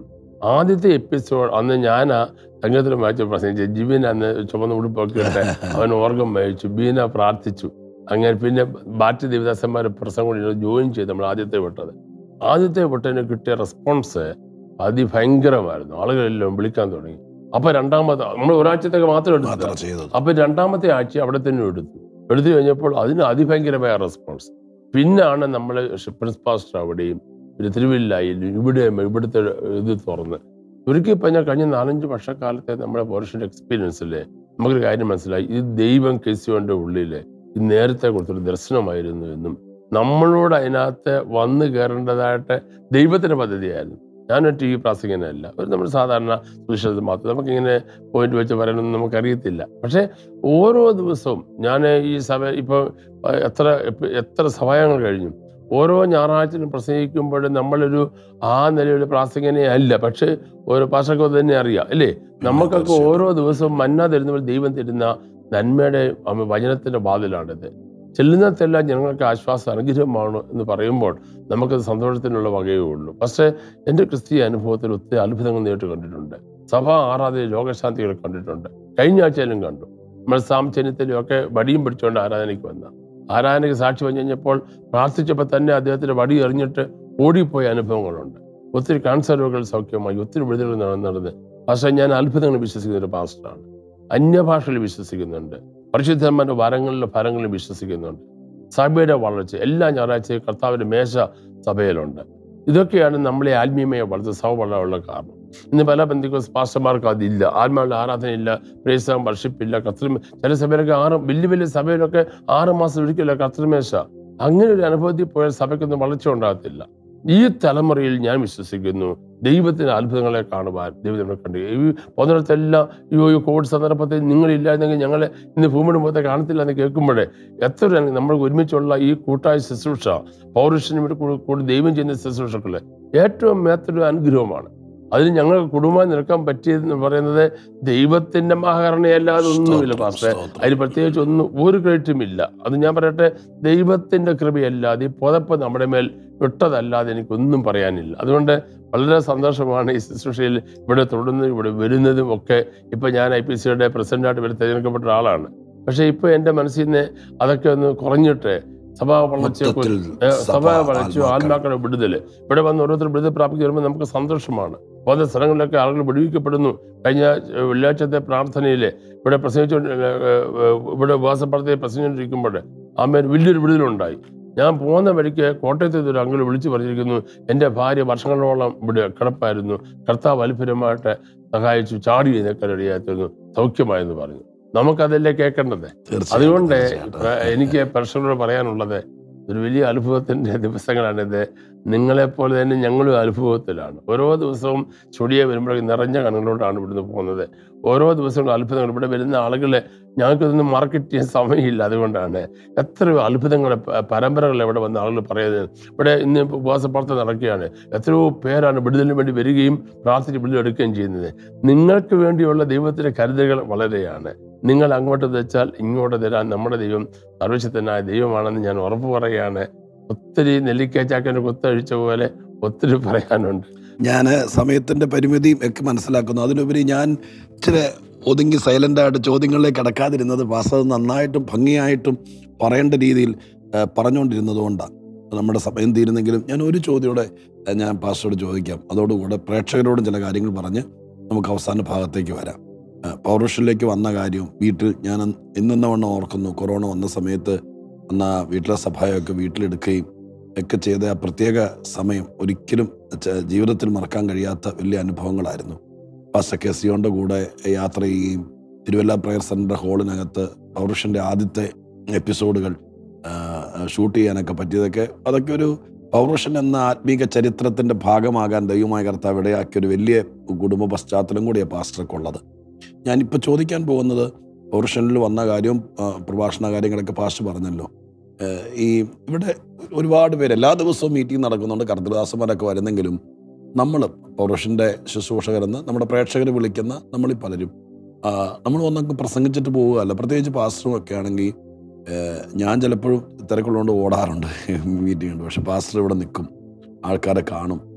ആദ്യത്തെ എപ്പിസോഡ് അന്ന് ഞാൻ സംഗീതത്തിൽ വായിച്ച പ്രസംഗിച്ചു ജിബിൻ അന്ന് ചുമന്ന ഉടുപ്പൊക്കെ ഇട്ട് അവൻ ഓർഗം വായിച്ചു ബീന പ്രാർത്ഥിച്ചു അങ്ങനെ പിന്നെ ബാറ്റ് ദേവദാസന്മാരെ പ്രസംഗം കൊണ്ട് ജോയിൻ ചെയ്ത് നമ്മൾ ആദ്യത്തെ വിട്ടത് ആദ്യത്തെ വിട്ടതിന് കിട്ടിയ റെസ്പോൺസ് അതിഭയങ്കരമായിരുന്നു ആളുകളെല്ലാം വിളിക്കാൻ തുടങ്ങി അപ്പൊ രണ്ടാമത്തെ നമ്മൾ ഒരാഴ്ചത്തേക്ക് മാത്രം എടുത്തു മാത്രം ചെയ്തത് അപ്പൊ രണ്ടാമത്തെ ആഴ്ച അവിടെ തന്നെ എടുത്തു എടുത്തു കഴിഞ്ഞപ്പോൾ അതിന് അതിഭയങ്കരമായ റെസ്പോൺസ് പിന്നാണ് നമ്മൾ പ്രിൻസ് പാസ്റ്റർ അവിടെയും പിന്നെ തിരുവല്ലായിലും ഇവിടെയും ഇവിടുത്തെ ഇത് തുറന്ന് ചുരുക്കി പറഞ്ഞാൽ കഴിഞ്ഞ നാലഞ്ച് വർഷക്കാലത്തെ നമ്മുടെ പോർഷൻ്റെ എക്സ്പീരിയൻസിൽ നമുക്കൊരു കാര്യം മനസ്സിലായി ഇത് ദൈവം കെസിയോന്റെ ഉള്ളില് ഇത് നേരത്തെ കൊടുത്തൊരു ദർശനമായിരുന്നു എന്നും നമ്മളോട് അതിനകത്ത് വന്നു കയറേണ്ടതായിട്ട് ദൈവത്തിന്റെ പദ്ധതിയായിരുന്നു ഞാനൊരു ടി വി പ്രാസംഗികനല്ല ഒരു നമ്മൾ സാധാരണ സുവിശേഷത്തിൽ മാത്രം നമുക്കിങ്ങനെ പോയിന്റ് വെച്ച് പറയാനൊന്നും നമുക്കറിയത്തില്ല പക്ഷേ ഓരോ ദിവസവും ഞാൻ ഈ സഭ ഇപ്പോൾ എത്ര ഇപ്പ- എത്ര സഭായങ്ങൾ കഴിഞ്ഞു ഓരോ ഞായറാഴ്ചയിലും പ്രസംഗിക്കുമ്പോഴും നമ്മളൊരു ആ നിലയിൽ പ്രാസംഗികനെ അല്ല പക്ഷേ ഓരോ ഭാഷക്കും അത് തന്നെ അറിയാം അല്ലേ നമുക്കൊക്കെ തീർച്ചയായും. ഓരോ ദിവസവും മന്ന തരുന്നവർ ദൈവം തരുന്ന നന്മയുടെ അമ- വചനത്തിന്റെ വാതിലാണിത് ചെല്ലുന്നതെല്ലാം ജനങ്ങൾക്ക് ആശ്വാസം അനുഗ്രഹമാണ് എന്ന് പറയുമ്പോൾ നമുക്കത് സന്തോഷത്തിനുള്ള വകയേ ഉള്ളൂ പക്ഷേ എൻ്റെ ക്രിസ്തീയ അനുഭവത്തിൽ ഒത്തിരി അത്ഭുതങ്ങൾ നേരിട്ട് കണ്ടിട്ടുണ്ട് സഭാ ആരാധന രോഗശാന്തികൾ കണ്ടിട്ടുണ്ട് കഴിഞ്ഞ ആഴ്ചയിലും കണ്ടു നമ്മൾ സാം ചെന്നിത്തലും ഒക്കെ വടിയും പിടിച്ചുകൊണ്ട് ആരാധനയ്ക്ക് വന്ന ആരാധനയ്ക്ക് സാക്ഷി പറഞ്ഞു കഴിഞ്ഞപ്പോൾ പ്രാർത്ഥിച്ചപ്പോൾ തന്നെ അദ്ദേഹത്തിന്റെ വടി എറിഞ്ഞിട്ട് ഓടിപ്പോയ അനുഭവങ്ങളുണ്ട് ഒത്തിരി ക്യാൻസർ രോഗികൾ സൗഖ്യമായി ഒത്തിരി വിടുതലുകൾ നടന്നത് പക്ഷേ ഞാൻ അത്ഭുതങ്ങൾ വിശ്വസിക്കുന്ന ഒരു പാസ്റ്ററാണ് അന്യഭാഷയിൽ വിശ്വസിക്കുന്നുണ്ട് പരിശുദ്ധന്മാരുടെ വരങ്ങളിലും ഫലങ്ങളിലും വിശ്വസിക്കുന്നുണ്ട് സഭയുടെ വളർച്ച എല്ലാ ഞായറാഴ്ചയും കർത്താവിന്റെ മേശ സഭയിലുണ്ട് ഇതൊക്കെയാണ് നമ്മളെ ആത്മീയമായ വളർച്ച സഭ വളരാനുള്ള കാരണം ഇന്ന് പല ബന്ധുക്കോസ് പാസ്റ്റർമാർക്ക് അതില്ല ആത്മാവിന്റെ ആരാധനയില്ല പ്രേസം വർഷിപ്പില്ല കർത്തൃമ ചില സഭയിലൊക്കെ ആറ് വലിയ വലിയ സഭയിലൊക്കെ ആറ് മാസം ഒരിക്കല കർത്തൃമേശ അങ്ങനെ ഒരു അനുഭവത്തിൽ പോയാൽ സഭയ്ക്കൊന്നും വളർച്ച ഉണ്ടാകത്തില്ല ഈ തലമുറയിൽ ഞാൻ വിശ്വസിക്കുന്നു ദൈവത്തിന്റെ അത്ഭുതങ്ങളെ കാണുവാൻ ദൈവം നമ്മളെ കണ്ടു ഈ പോകുന്നിടത്തെല്ലാം അയ്യോ ഈ കോവിഡ് സന്ദർഭത്തിൽ നിങ്ങളില്ലായിരുന്നെങ്കിൽ ഞങ്ങളെ ഇന്ന് ഭൂമിയുടെ മുഖത്തെ കാണത്തില്ല എന്ന് കേൾക്കുമ്പോഴേ എത്ര ഒരു അനു- നമ്മൾ ഒരുമിച്ചുള്ള ഈ കൂട്ടായ ശുശ്രൂഷ പൗരുഷനും ഇവിടെ കൂടി കൂടി ദൈവം ചെയ്യുന്ന ശുശ്രൂഷകളെ ഏറ്റവും മേത്തൊരു അനുഗ്രഹമാണ് അതിന് ഞങ്ങൾക്ക് കുടുംബമായി നിൽക്കാൻ പറ്റിയതെന്ന് പറയുന്നത് ദൈവത്തിന്റെ മഹാകരണയല്ലാതെ ഒന്നുമില്ല പാസ്റ്റേ സ്തോത്രം. അതിന് പ്രത്യേകിച്ച് ഒന്നും ഒരു ക്രെഡിറ്റും ഇല്ല അത് ഞാൻ പറയട്ടെ ദൈവത്തിന്റെ കൃപയല്ലാതെ ഈ പുതപ്പ് നമ്മുടെ മേൽ വിട്ടതല്ലാതെ എനിക്കൊന്നും പറയാനില്ല അതുകൊണ്ട് വളരെ സന്തോഷമാണ് ഈ ശുശ്രൂഷയിൽ ഇവിടെ തുടർന്ന് ഇവിടെ വരുന്നതും ഒക്കെ ഇപ്പൊ ഞാൻ ഐ പി സിയുടെ പ്രസിഡന്റായിട്ട് ഇവിടെ തിരഞ്ഞെടുക്കപ്പെട്ട ഒരാളാണ് പക്ഷെ ഇപ്പൊ എന്റെ മനസ്സിൽ നിന്ന് അതൊക്കെ ഒന്ന് കുറഞ്ഞിട്ട് സഭാ വളർച്ച മൊത്തത്തിൽ സഭ സഭ, വളച്ചു ആത്മാക്കൾ. ആത്മാക്കളുടെ വിടുതല് ഇവിടെ വന്ന് ഓരോരുത്തർ വിടുതൽ പ്രാപിക്കുക വരുമ്പോൾ നമുക്ക് സന്തോഷമാണ് പോകുന്ന സ്ഥലങ്ങളിലൊക്കെ ആളുകൾ വിടുവിക്കപ്പെടുന്നു കഴിഞ്ഞ ഏഹ്, വെള്ളിയാഴ്ചത്തെ പ്രാർത്ഥനയിൽ ഇവിടെ പ്രസംഗിച്ചുകൊണ്ട് ഏഹ്, ഏഹ്, ഇവിടെ ഉപവാസപ്രാർത്ഥനയിൽ പ്രസംഗിച്ചുകൊണ്ടിരിക്കുമ്പോൾ ആമേൻ വലിയൊരു വിടുതലുണ്ടായി ഞാൻ പോകുന്ന വഴിക്ക് കോട്ടയത്ത് ഒരു അങ്കിൾ വിളിച്ചു പറഞ്ഞിരിക്കുന്നു എൻ്റെ ഭാര്യ വർഷങ്ങളോളം ഇവിടെ കിടപ്പായിരുന്നു കർത്താവ് അത്ഭുതമായിട്ട് സഹായിച്ചു ചാടി എഴുന്നേക്കാൻ റെഡിയായിരുന്നു സൗഖ്യമായെന്ന് പറഞ്ഞു നമുക്കതല്ലേ കേൾക്കേണ്ടത് തീർച്ചയായും, അതുകൊണ്ട് തീർച്ചയായിട്ടും. പ്ര- എനിക്ക് പ്രേക്ഷകരോട് പറയാനുള്ളത് ഒരു വലിയ അനുഭവത്തിന്റെ ദിവസങ്ങളാണിത് നിങ്ങളെപ്പോലെ തന്നെ ഞങ്ങളും അനുഭവത്തിലാണ് ഓരോ ദിവസവും ചൊടിയെ വരുമ്പോഴേക്കും നിറഞ്ഞ കണ്ണുകളോടാണ് ഇവിടുന്ന് പോകുന്നത് ഓരോ ദിവസവും അത്ഭുതങ്ങൾ ഇവിടെ വരുന്ന ആളുകളെ ഞങ്ങൾക്കിതൊന്നും മാർക്കറ്റ് ചെയ്യാൻ സമയമില്ല അതുകൊണ്ടാണ് എത്രയോ അത്ഭുതങ്ങളെ പ- പരമ്പരകൾ ഇവിടെ വന്ന ആളുകൾ പറയുന്നത് ഇവിടെ ഇന്ന് ഉപവാസ പ്രാർത്ഥന നടക്കുകയാണ് എത്രയോ പേരാണ് വിടുതലിന് വേണ്ടി വരികയും പ്രാർത്ഥിച്ച് വിടുതലെടുക്കുകയും ചെയ്യുന്നത് നിങ്ങൾക്ക് വേണ്ടിയുള്ള ദൈവത്തിന്റെ കരുതലുകൾ വളരെയാണ് നിങ്ങൾ അങ്ങോട്ട് വെച്ചാൽ ഇങ്ങോട്ട് തരാൻ നമ്മുടെ ദൈവം സർവശക്തനായ ദൈവമാണെന്ന് ഞാൻ ഉറപ്പ് പറയുകയാണ് ഒത്തിരി നെല്ലിക്കച്ചാക്കൻ്റെ കുത്തഴിച്ച പോലെ ഒത്തിരി പറയാനുണ്ട് ഞാൻ സമയത്തിന്റെ പരിമിതിയും ഒക്കെ മനസ്സിലാക്കുന്നു അതിനുപരി ഞാൻ ഇച്ചിരി ഒതുങ്ങി സൈലന്റ് ആയിട്ട് ചോദ്യങ്ങളിലേക്ക് കടക്കാതിരുന്നത് പാസ് അത് നന്നായിട്ടും ഭംഗിയായിട്ടും പറയേണ്ട രീതിയിൽ ആ, പറഞ്ഞുകൊണ്ടിരുന്നത് കൊണ്ടാണ് നമ്മുടെ സമയം തീരുന്നെങ്കിലും ഞാൻ ഒരു ചോദ്യോടെ ആ, ഞാൻ പാസ്റ്ററോട് ചോദിക്കാം അതോടുകൂടെ പ്രേക്ഷകരോടും ചില കാര്യങ്ങൾ പറഞ്ഞ് നമുക്ക് അവസാന ഭാഗത്തേക്ക് വരാം ആ, പൗരുഷനിലേക്ക് വന്ന കാര്യം വീട്ടിൽ ഞാൻ ഇന്നെന്ന വണ്ണം ഓർക്കുന്നു കൊറോണ വന്ന സമയത്ത് അന്ന് ആ വീട്ടിലെ സഭായൊക്കെ വീട്ടിലെടുക്കുകയും ഒക്കെ ചെയ്ത ആ പ്രത്യേക സമയം ഒരിക്കലും ച- ജീവിതത്തിൽ മറക്കാൻ കഴിയാത്ത വലിയ അനുഭവങ്ങളായിരുന്നു പാസ്റ്റർ കെ സിയോന്റെ കൂടെ യാത്ര ചെയ്യുകയും തിരുവല്ല പ്രയർ സെന്റർ ഹാളിനകത്ത് പൗരുഷന്റെ ആദ്യത്തെ എപ്പിസോഡുകൾ ആ, ഷൂട്ട് ചെയ്യാനൊക്കെ പറ്റിയതൊക്കെ അതൊക്കെ ഒരു പൗരുഷൻ എന്ന ആത്മീക ചരിത്രത്തിന്റെ ഭാഗമാകാൻ ദൈവമായ കർത്താവ് ഇടയാക്കിയ ഒരു വലിയ കുടുംബ പശ്ചാത്തലം കൂടിയാണ് പാസ്റ്റർക്കുള്ളത് ഞാനിപ്പോൾ ചോദിക്കാൻ പോകുന്നത് പൗരുഷനിൽ വന്ന കാര്യവും ആ, പ്രഭാഷണ കാര്യങ്ങളൊക്കെ പാസ്റ്റർ പറഞ്ഞല്ലോ ഏഹ് ഈ ഇവിടെ ഒരുപാട് പേര് എല്ലാ ദിവസവും മീറ്റിംഗ് നടക്കുന്നുണ്ട് കർത്തദാസന്മാരൊക്കെ വരുന്നെങ്കിലും നമ്മൾ പൗരുഷൻ്റെ ശുശ്രൂഷകരെന്ന് നമ്മുടെ പ്രേക്ഷകർ വിളിക്കുന്ന നമ്മളീ പലരും ആ, നമ്മൾ ഒന്നൊക്കെ പ്രസംഗിച്ചിട്ട് പോവുകയല്ല പ്രത്യേകിച്ച് പാസ്റ്ററും ഒക്കെ ആണെങ്കിൽ ഏഹ് ഞാൻ ചിലപ്പോഴും തിരക്കുള്ളതുകൊണ്ട് ഓടാറുണ്ട് മീറ്റിംഗ് ഉണ്ട് പക്ഷെ പാസ്റ്റർ ഇവിടെ നിൽക്കും ആൾക്കാരെ കാണും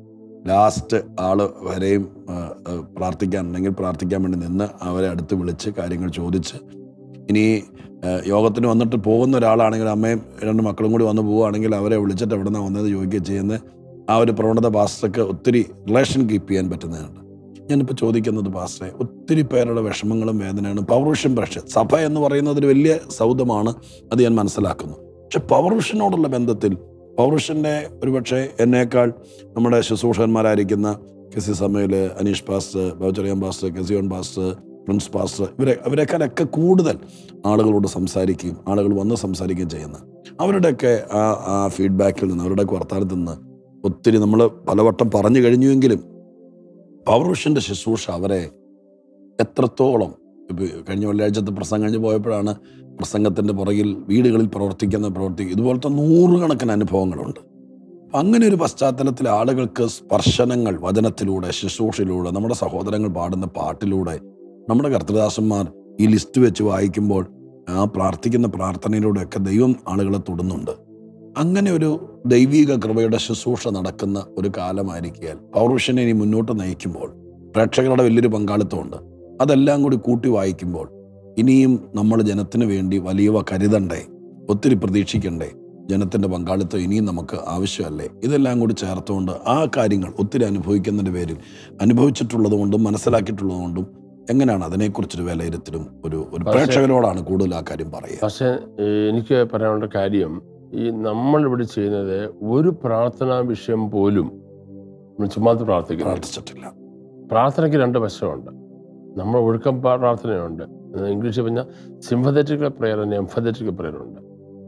ലാസ്റ്റ് ആള് വരെയും ആ, ആ, പ്രാർത്ഥിക്കാനുണ്ടെങ്കിൽ പ്രാർത്ഥിക്കാൻ വേണ്ടി നിന്ന് അവരെ അടുത്ത് വിളിച്ച് കാര്യങ്ങൾ ചോദിച്ച് ഇനി ആ, യോഗത്തിന് വന്നിട്ട് പോകുന്ന ഒരാളാണെങ്കിൽ അമ്മയും രണ്ട് മക്കളും കൂടി വന്ന് പോവുകയാണെങ്കിൽ അവരെ വിളിച്ചിട്ട് എവിടെ നിന്നാണ് വന്നത് ചോദിക്കുകയും ചെയ്യുന്ന ആ ഒരു പ്രവണത പാസ്റ്റർക്ക് ഒത്തിരി റിലേഷൻ കീപ്പ് ചെയ്യാൻ പറ്റുന്നതുണ്ട് ഞാനിപ്പോൾ ചോദിക്കുന്നത് പാസ്റ്ററെ ഒത്തിരി പേരുടെ വിഷമങ്ങളും വേദനയാണ് പൗരുഷം പക്ഷേ സഭ എന്ന് പറയുന്നത് ഒരു വലിയ സൗദമാണ് അത് ഞാൻ മനസ്സിലാക്കുന്നു പക്ഷെ പൗരുഷനോടുള്ള ബന്ധത്തിൽ പൗരുഷൻ്റെ ഒരുപക്ഷെ എന്നേക്കാൾ നമ്മുടെ ശുശ്രൂഷകന്മാരായിരിക്കുന്ന കെസി സമയിൽ അനീഷ് പാസ്റ്റർ ബൗച്ചറിയാൻ പാസ്റ്റർ കെസിയോൺ പാസ്റ്റർ പ്രിൻസ് പാസ്റ്റർ ഇവരെ അവരെക്കാളൊക്കെ കൂടുതൽ ആളുകളോട് സംസാരിക്കുകയും ആളുകൾ വന്ന് സംസാരിക്കുകയും ചെയ്യുന്ന അവരുടെയൊക്കെ ആ ആ ഫീഡ്ബാക്കിൽ നിന്ന് അവരുടെയൊക്കെ വർത്തമാനത്തിൽ നിന്ന് ഒത്തിരി നമ്മൾ പലവട്ടം പറഞ്ഞു കഴിഞ്ഞുവെങ്കിലും പൗരുഷൻ്റെ ശുശ്രൂഷ അവരെ എത്രത്തോളം ഇപ്പൊ കഴിഞ്ഞ വെള്ളിയാഴ്ചത്തെ പ്രസംഗം കഴിഞ്ഞ് പോയപ്പോഴാണ് പ്രസംഗത്തിൻ്റെ പുറകിൽ വീടുകളിൽ പ്രവർത്തിക്കുന്ന പ്രവർത്തി ഇതുപോലത്തെ നൂറുകണക്കിന് അനുഭവങ്ങളുണ്ട് അപ്പം അങ്ങനെ ഒരു പശ്ചാത്തലത്തിൽ ആളുകൾക്ക് സ്പർശനങ്ങൾ വചനത്തിലൂടെ ശുശ്രൂഷയിലൂടെ നമ്മുടെ സഹോദരങ്ങൾ പാടുന്ന പാട്ടിലൂടെ നമ്മുടെ കർത്തദാസന്മാർ ഈ ലിസ്റ്റ് വെച്ച് വായിക്കുമ്പോൾ ആ പ്രാർത്ഥിക്കുന്ന പ്രാർത്ഥനയിലൂടെയൊക്കെ ദൈവം ആളുകളെ തൊടുന്നുണ്ട് അങ്ങനെ ഒരു ദൈവിക കൃപയുടെ ശുശ്രൂഷ നടക്കുന്ന ഒരു കാലമായിരിക്കാൻ പൗരുഷനെ ഇനി മുന്നോട്ട് നയിക്കുമ്പോൾ പ്രേക്ഷകരുടെ വലിയൊരു പങ്കാളിത്തമുണ്ട് അതെല്ലാം കൂടി കൂട്ടി വായിക്കുമ്പോൾ ഇനിയും നമ്മൾ ജനത്തിന് വേണ്ടി വലിയവ കരുതണ്ടേ ഒത്തിരി പ്രതീക്ഷിക്കണ്ടേ ജനത്തിൻ്റെ പങ്കാളിത്തം ഇനിയും നമുക്ക് ആവശ്യമല്ലേ ഇതെല്ലാം കൂടി ചേർത്തുകൊണ്ട് ആ കാര്യങ്ങൾ ഒത്തിരി അനുഭവിക്കുന്നതിൻ്റെ പേരിൽ അനുഭവിച്ചിട്ടുള്ളത് കൊണ്ടും മനസ്സിലാക്കിയിട്ടുള്ളത് കൊണ്ടും എങ്ങനെയാണ് അതിനെക്കുറിച്ചൊരു വിലയിരുത്തലും ഒരു ഒരു പക്ഷേ- പ്രേക്ഷകരോടാണ് കൂടുതൽ ആ കാര്യം പറയുക പക്ഷെ ഏഹ്, എനിക്ക് പറയാനുള്ള കാര്യം ഈ നമ്മൾ ഇവിടെ ചെയ്യുന്നത് ഒരു പ്രാർത്ഥനാ വിഷയം പോലും നമ്മൾ ചുമ്മാതെ പ്രാർത്ഥിക്കുന്നു പ്രാർത്ഥിച്ചിട്ടില്ല പ്രാർത്ഥനയ്ക്ക് രണ്ട് വശമുണ്ട് നമ്മൾ ഒഴുക്കം പ്രാ- പ്രാർത്ഥനയുണ്ട് ഇംഗ്ലീഷിൽ പറഞ്ഞാൽ സിംഫതറ്റിക്കൽ പ്രെയർ തന്നെ എംഫതറ്റിക്കൽ പ്രെയർ ഉണ്ട്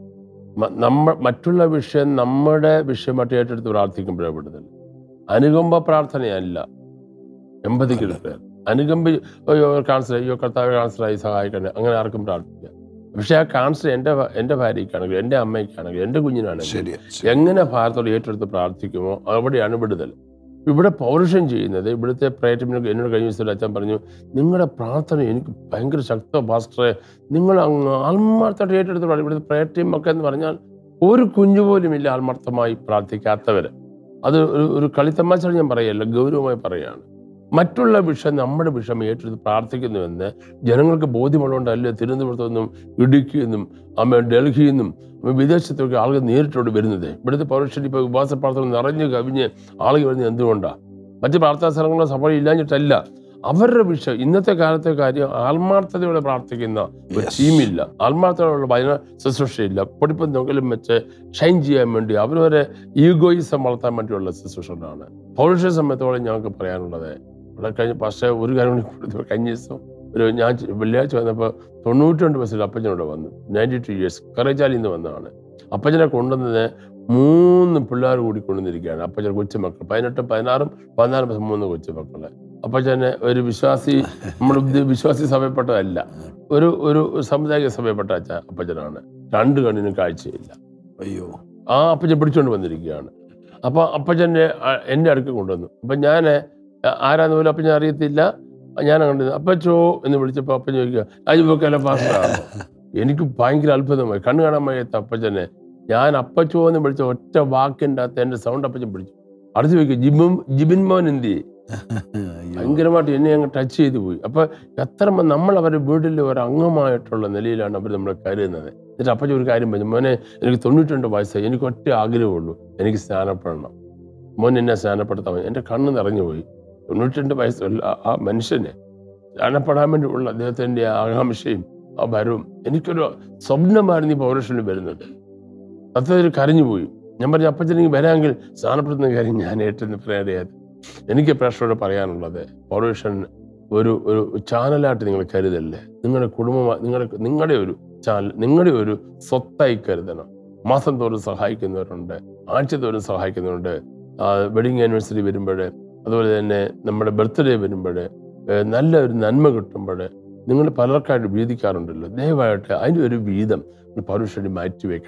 മ- നമ്മ മറ്റുള്ള വിഷയം നമ്മുടെ വിഷയമായിട്ട് ഏറ്റെടുത്ത് പ്രാർത്ഥിക്കുമ്പോഴേ വിടുതൽ അനുകമ്പ പ്രാർത്ഥനയല്ല എമ്പതിക്കൽ പ്രെയർ അനുകമ്പ അയ്യോ കാൻസർ അയ്യോ കർത്താവ് കാൻസറായി സഹായിക്കണേ അങ്ങനെ ആർക്കും പ്രാർത്ഥിക്കാം പക്ഷെ ആ കാൻസർ എൻ്റെ ഭ- എൻ്റെ ഭാര്യയ്ക്കാണെങ്കിലും എൻ്റെ അമ്മയ്ക്കാണെങ്കിലും എൻ്റെ കുഞ്ഞിനാണെങ്കിലും ശരി ശരി. എങ്ങനെ ഭാരത്തോട് ഏറ്റെടുത്ത് പ്രാർത്ഥിക്കുമോ അവിടെയാണ് വിടുതൽ ഇവിടെ പൗരുഷം ചെയ്യുന്നത് ഇവിടുത്തെ പ്രയറ്റമിന് എന്നോട് കഴിഞ്ഞ ദിവസം ഒരു അച്ഛൻ പറഞ്ഞു നിങ്ങളുടെ പ്രാർത്ഥന എനിക്ക് ഭയങ്കര ശക്ത പാസ്റ്ററെ നിങ്ങൾ അങ്ങ് ആത്മാർത്ഥമായിട്ട് ഏറ്റെടുത്ത് പ്രാർത്ഥി- ഇവിടുത്തെ പ്രയറ്റം ഒക്കെ എന്ന് പറഞ്ഞാൽ ഒരു കുഞ്ഞു പോലും ഇല്ല ആത്മാർത്ഥമായി പ്രാർത്ഥിക്കാത്തവര് അത് ഒരു ഒരു കളിത്തമാശ ഞാൻ പറയല്ല ഗൗരവമായി പറയുകയാണ് മറ്റുള്ള വിഷയം നമ്മുടെ വിഷയം ഏറ്റെടുത്ത് പ്രാർത്ഥിക്കുന്നുവെന്ന് ജനങ്ങൾക്ക് ബോധ്യമുള്ളതുകൊണ്ടല്ലേ തിരുവനന്തപുരത്തു നിന്നും ഇടുക്കിയിൽ നിന്നും അമ്മ ഡൽഹിയിൽ നിന്നും വിദേശത്തൊക്കെ ആളുകൾ നേരിട്ടോട് വരുന്നത് ഇവിടുത്തെ പൗരുഷൻ ഇപ്പോൾ ഉപവാസ പ്രാർത്ഥന നിറഞ്ഞു കവിഞ്ഞ് ആളുകൾ വരുന്നത് എന്തുകൊണ്ടാണ് മറ്റ് പ്രാർത്ഥനാ സ്ഥലങ്ങളോ സഭ ഇല്ലാഞ്ഞിട്ടല്ല അവരുടെ വിഷയം ഇന്നത്തെ കാലത്തെ കാര്യം ആത്മാർത്ഥതയോടെ പ്രാർത്ഥിക്കുന്ന ഒരു Yes. ടീമില്ല ആത്മാർത്ഥതയോടെ ഭജന ശുശ്രൂഷയില്ല പൊടിപ്പം നോക്കലും വെച്ച് ഷൈൻ ചെയ്യാൻ വേണ്ടി അവരവരെ ഈഗോയിസം വളർത്താൻ വേണ്ടിയുള്ള ശുശ്രൂഷകളാണ് പൗരുഷ സമയത്തോളം ഞങ്ങൾക്ക് പറയാനുള്ളത് ഇവിടെ കഴിഞ്ഞ പക്ഷേ ഒരു കാര്യം കൂടി കൊടുത്തു. കഴിഞ്ഞ ദിവസം ഒരു ഞാൻ ചെ- വെള്ളിയാഴ്ച വന്നപ്പോൾ തൊണ്ണൂറ്റി ബസ്സിൽ അപ്പച്ചനോട് വന്നു നയൻറ്റി ടു ഇയേഴ്സ് കറേച്ചാലിൽ നിന്ന് വന്നതാണ് അപ്പച്ചനെ കൊണ്ടുവന്നത് മൂന്ന് പിള്ളേർ കൂടി കൊണ്ടുവന്നിരിക്കുകയാണ് അപ്പച്ചൻ കൊച്ചുമക്കൾ പതിനെട്ടും പതിനാറും പതിനാറ് ബസ് മൂന്ന് കൊച്ചുമക്കള് അപ്പച്ചനെ ഒരു വിശ്വാസി നമ്മുടെ ഇത് വിശ്വാസി സഭയപ്പെട്ടതല്ല ഒരു ഒരു സാമുദായിക സഭയപ്പെട്ട അച്ഛ അപ്പച്ചനാണ് രണ്ട് കണ്ണിനും കാഴ്ചയില്ല അയ്യോ ആ അപ്പച്ചൻ പിടിച്ചുകൊണ്ട് വന്നിരിക്കുകയാണ് അപ്പോൾ അപ്പച്ചൻ്റെ അ- എൻ്റെ അടുക്ക് കൊണ്ടുവന്നു അപ്പം ഞാൻ ആരാന്ന് പോലും അപ്പച്ചൻ അറിയത്തില്ല ഞാൻ കണ്ടത് അപ്പച്ചോ എന്ന് വിളിച്ചപ്പോൾ അപ്പൻ ചോദിക്കുക അജിബൊക്കെ പാസ്റ്റാണ് എനിക്ക് ഭയങ്കര അത്ഭുതമായി കണ്ണു കാണാൻ വയ്യാത്ത അപ്പച്ചനെ ഞാൻ അപ്പച്ചോ എന്ന് വിളിച്ച ഒറ്റ വാക്കിൻ്റെ അകത്ത് എൻ്റെ സൗണ്ട് അപ്പച്ചൻ പിടിച്ചു അടുത്ത് ചോദിക്കുക ജിബും ജിബിൻ മോൻ എന്ത് ചെയ്യും അയ്യോ. ഭയങ്കരമായിട്ട് എന്നെ അങ്ങ് ടച്ച് ചെയ്തു പോയി അപ്പൊ എത്ര മ- നമ്മൾ അവരുടെ വീട്ടിൽ ഒരു അംഗമായിട്ടുള്ള നിലയിലാണ് അവർ നമ്മളെ കരുതുന്നത് എന്നിട്ട് അപ്പച്ച ഒരു കാര്യം പറഞ്ഞു മോനെ എനിക്ക് തൊണ്ണൂറ്റിരണ്ട് വയസ്സായി എനിക്ക് ഒറ്റ ആഗ്രഹമുള്ളൂ എനിക്ക് സ്നാനപ്പെടണം മോൻ എന്നെ സ്നാനപ്പെടുത്താൻ മതി. എൻ്റെ കണ്ണ് നിറഞ്ഞു പോയി തൊണ്ണൂറ്റിരണ്ട് വയസ്സുള്ള ആ- ആ മനുഷ്യനെ സ്നാനപ്പെടാൻ വേണ്ടിയുള്ള അദ്ദേഹത്തിൻ്റെ ആകാംക്ഷയും ആ വരവും എനിക്കൊരു സ്വപ്നമായിരുന്നു ഈ പൗരുഷനിൽ വരുന്നത് സത്യത്തിൽ കരഞ്ഞുപോയി ഞാൻ പറഞ്ഞു അപ്പച്ചനെങ്കിൽ വരാമെങ്കിൽ സ്നാനപ്പെടുത്തുന്ന കാര്യം ഞാൻ ഏറ്റെന്ന് പറയാറിയാതെ എനിക്ക് പ്രേക്ഷകരോട് പറയാനുള്ളത് പൗരുഷൻ ഒരു ഒരു ചാനലായിട്ട് നിങ്ങൾ കരുതല്ലേ നിങ്ങളുടെ കുടുംബമായി നിങ്ങളുടെ നിങ്ങളുടെ ഒരു ചാനൽ നിങ്ങളുടെ ഒരു സ്വത്തായി കരുതണം മാസം തോറും സഹായിക്കുന്നവരുണ്ട് ആഴ്ച തോറും സഹായിക്കുന്നവരുണ്ട് വെഡിങ് ആനിവേഴ്സറി വരുമ്പോൾ അതുപോലെ തന്നെ നമ്മുടെ ബർത്ത്ഡേ വരുമ്പോൾ നല്ല ഒരു നന്മ കിട്ടുമ്പോൾ നിങ്ങൾ പലർക്കായിട്ട് വീതിക്കാറുണ്ടല്ലോ ദയവായിട്ട് അതിൻ്റെ ഒരു വീതം പൗരുഷന് മാറ്റി വെക്കണം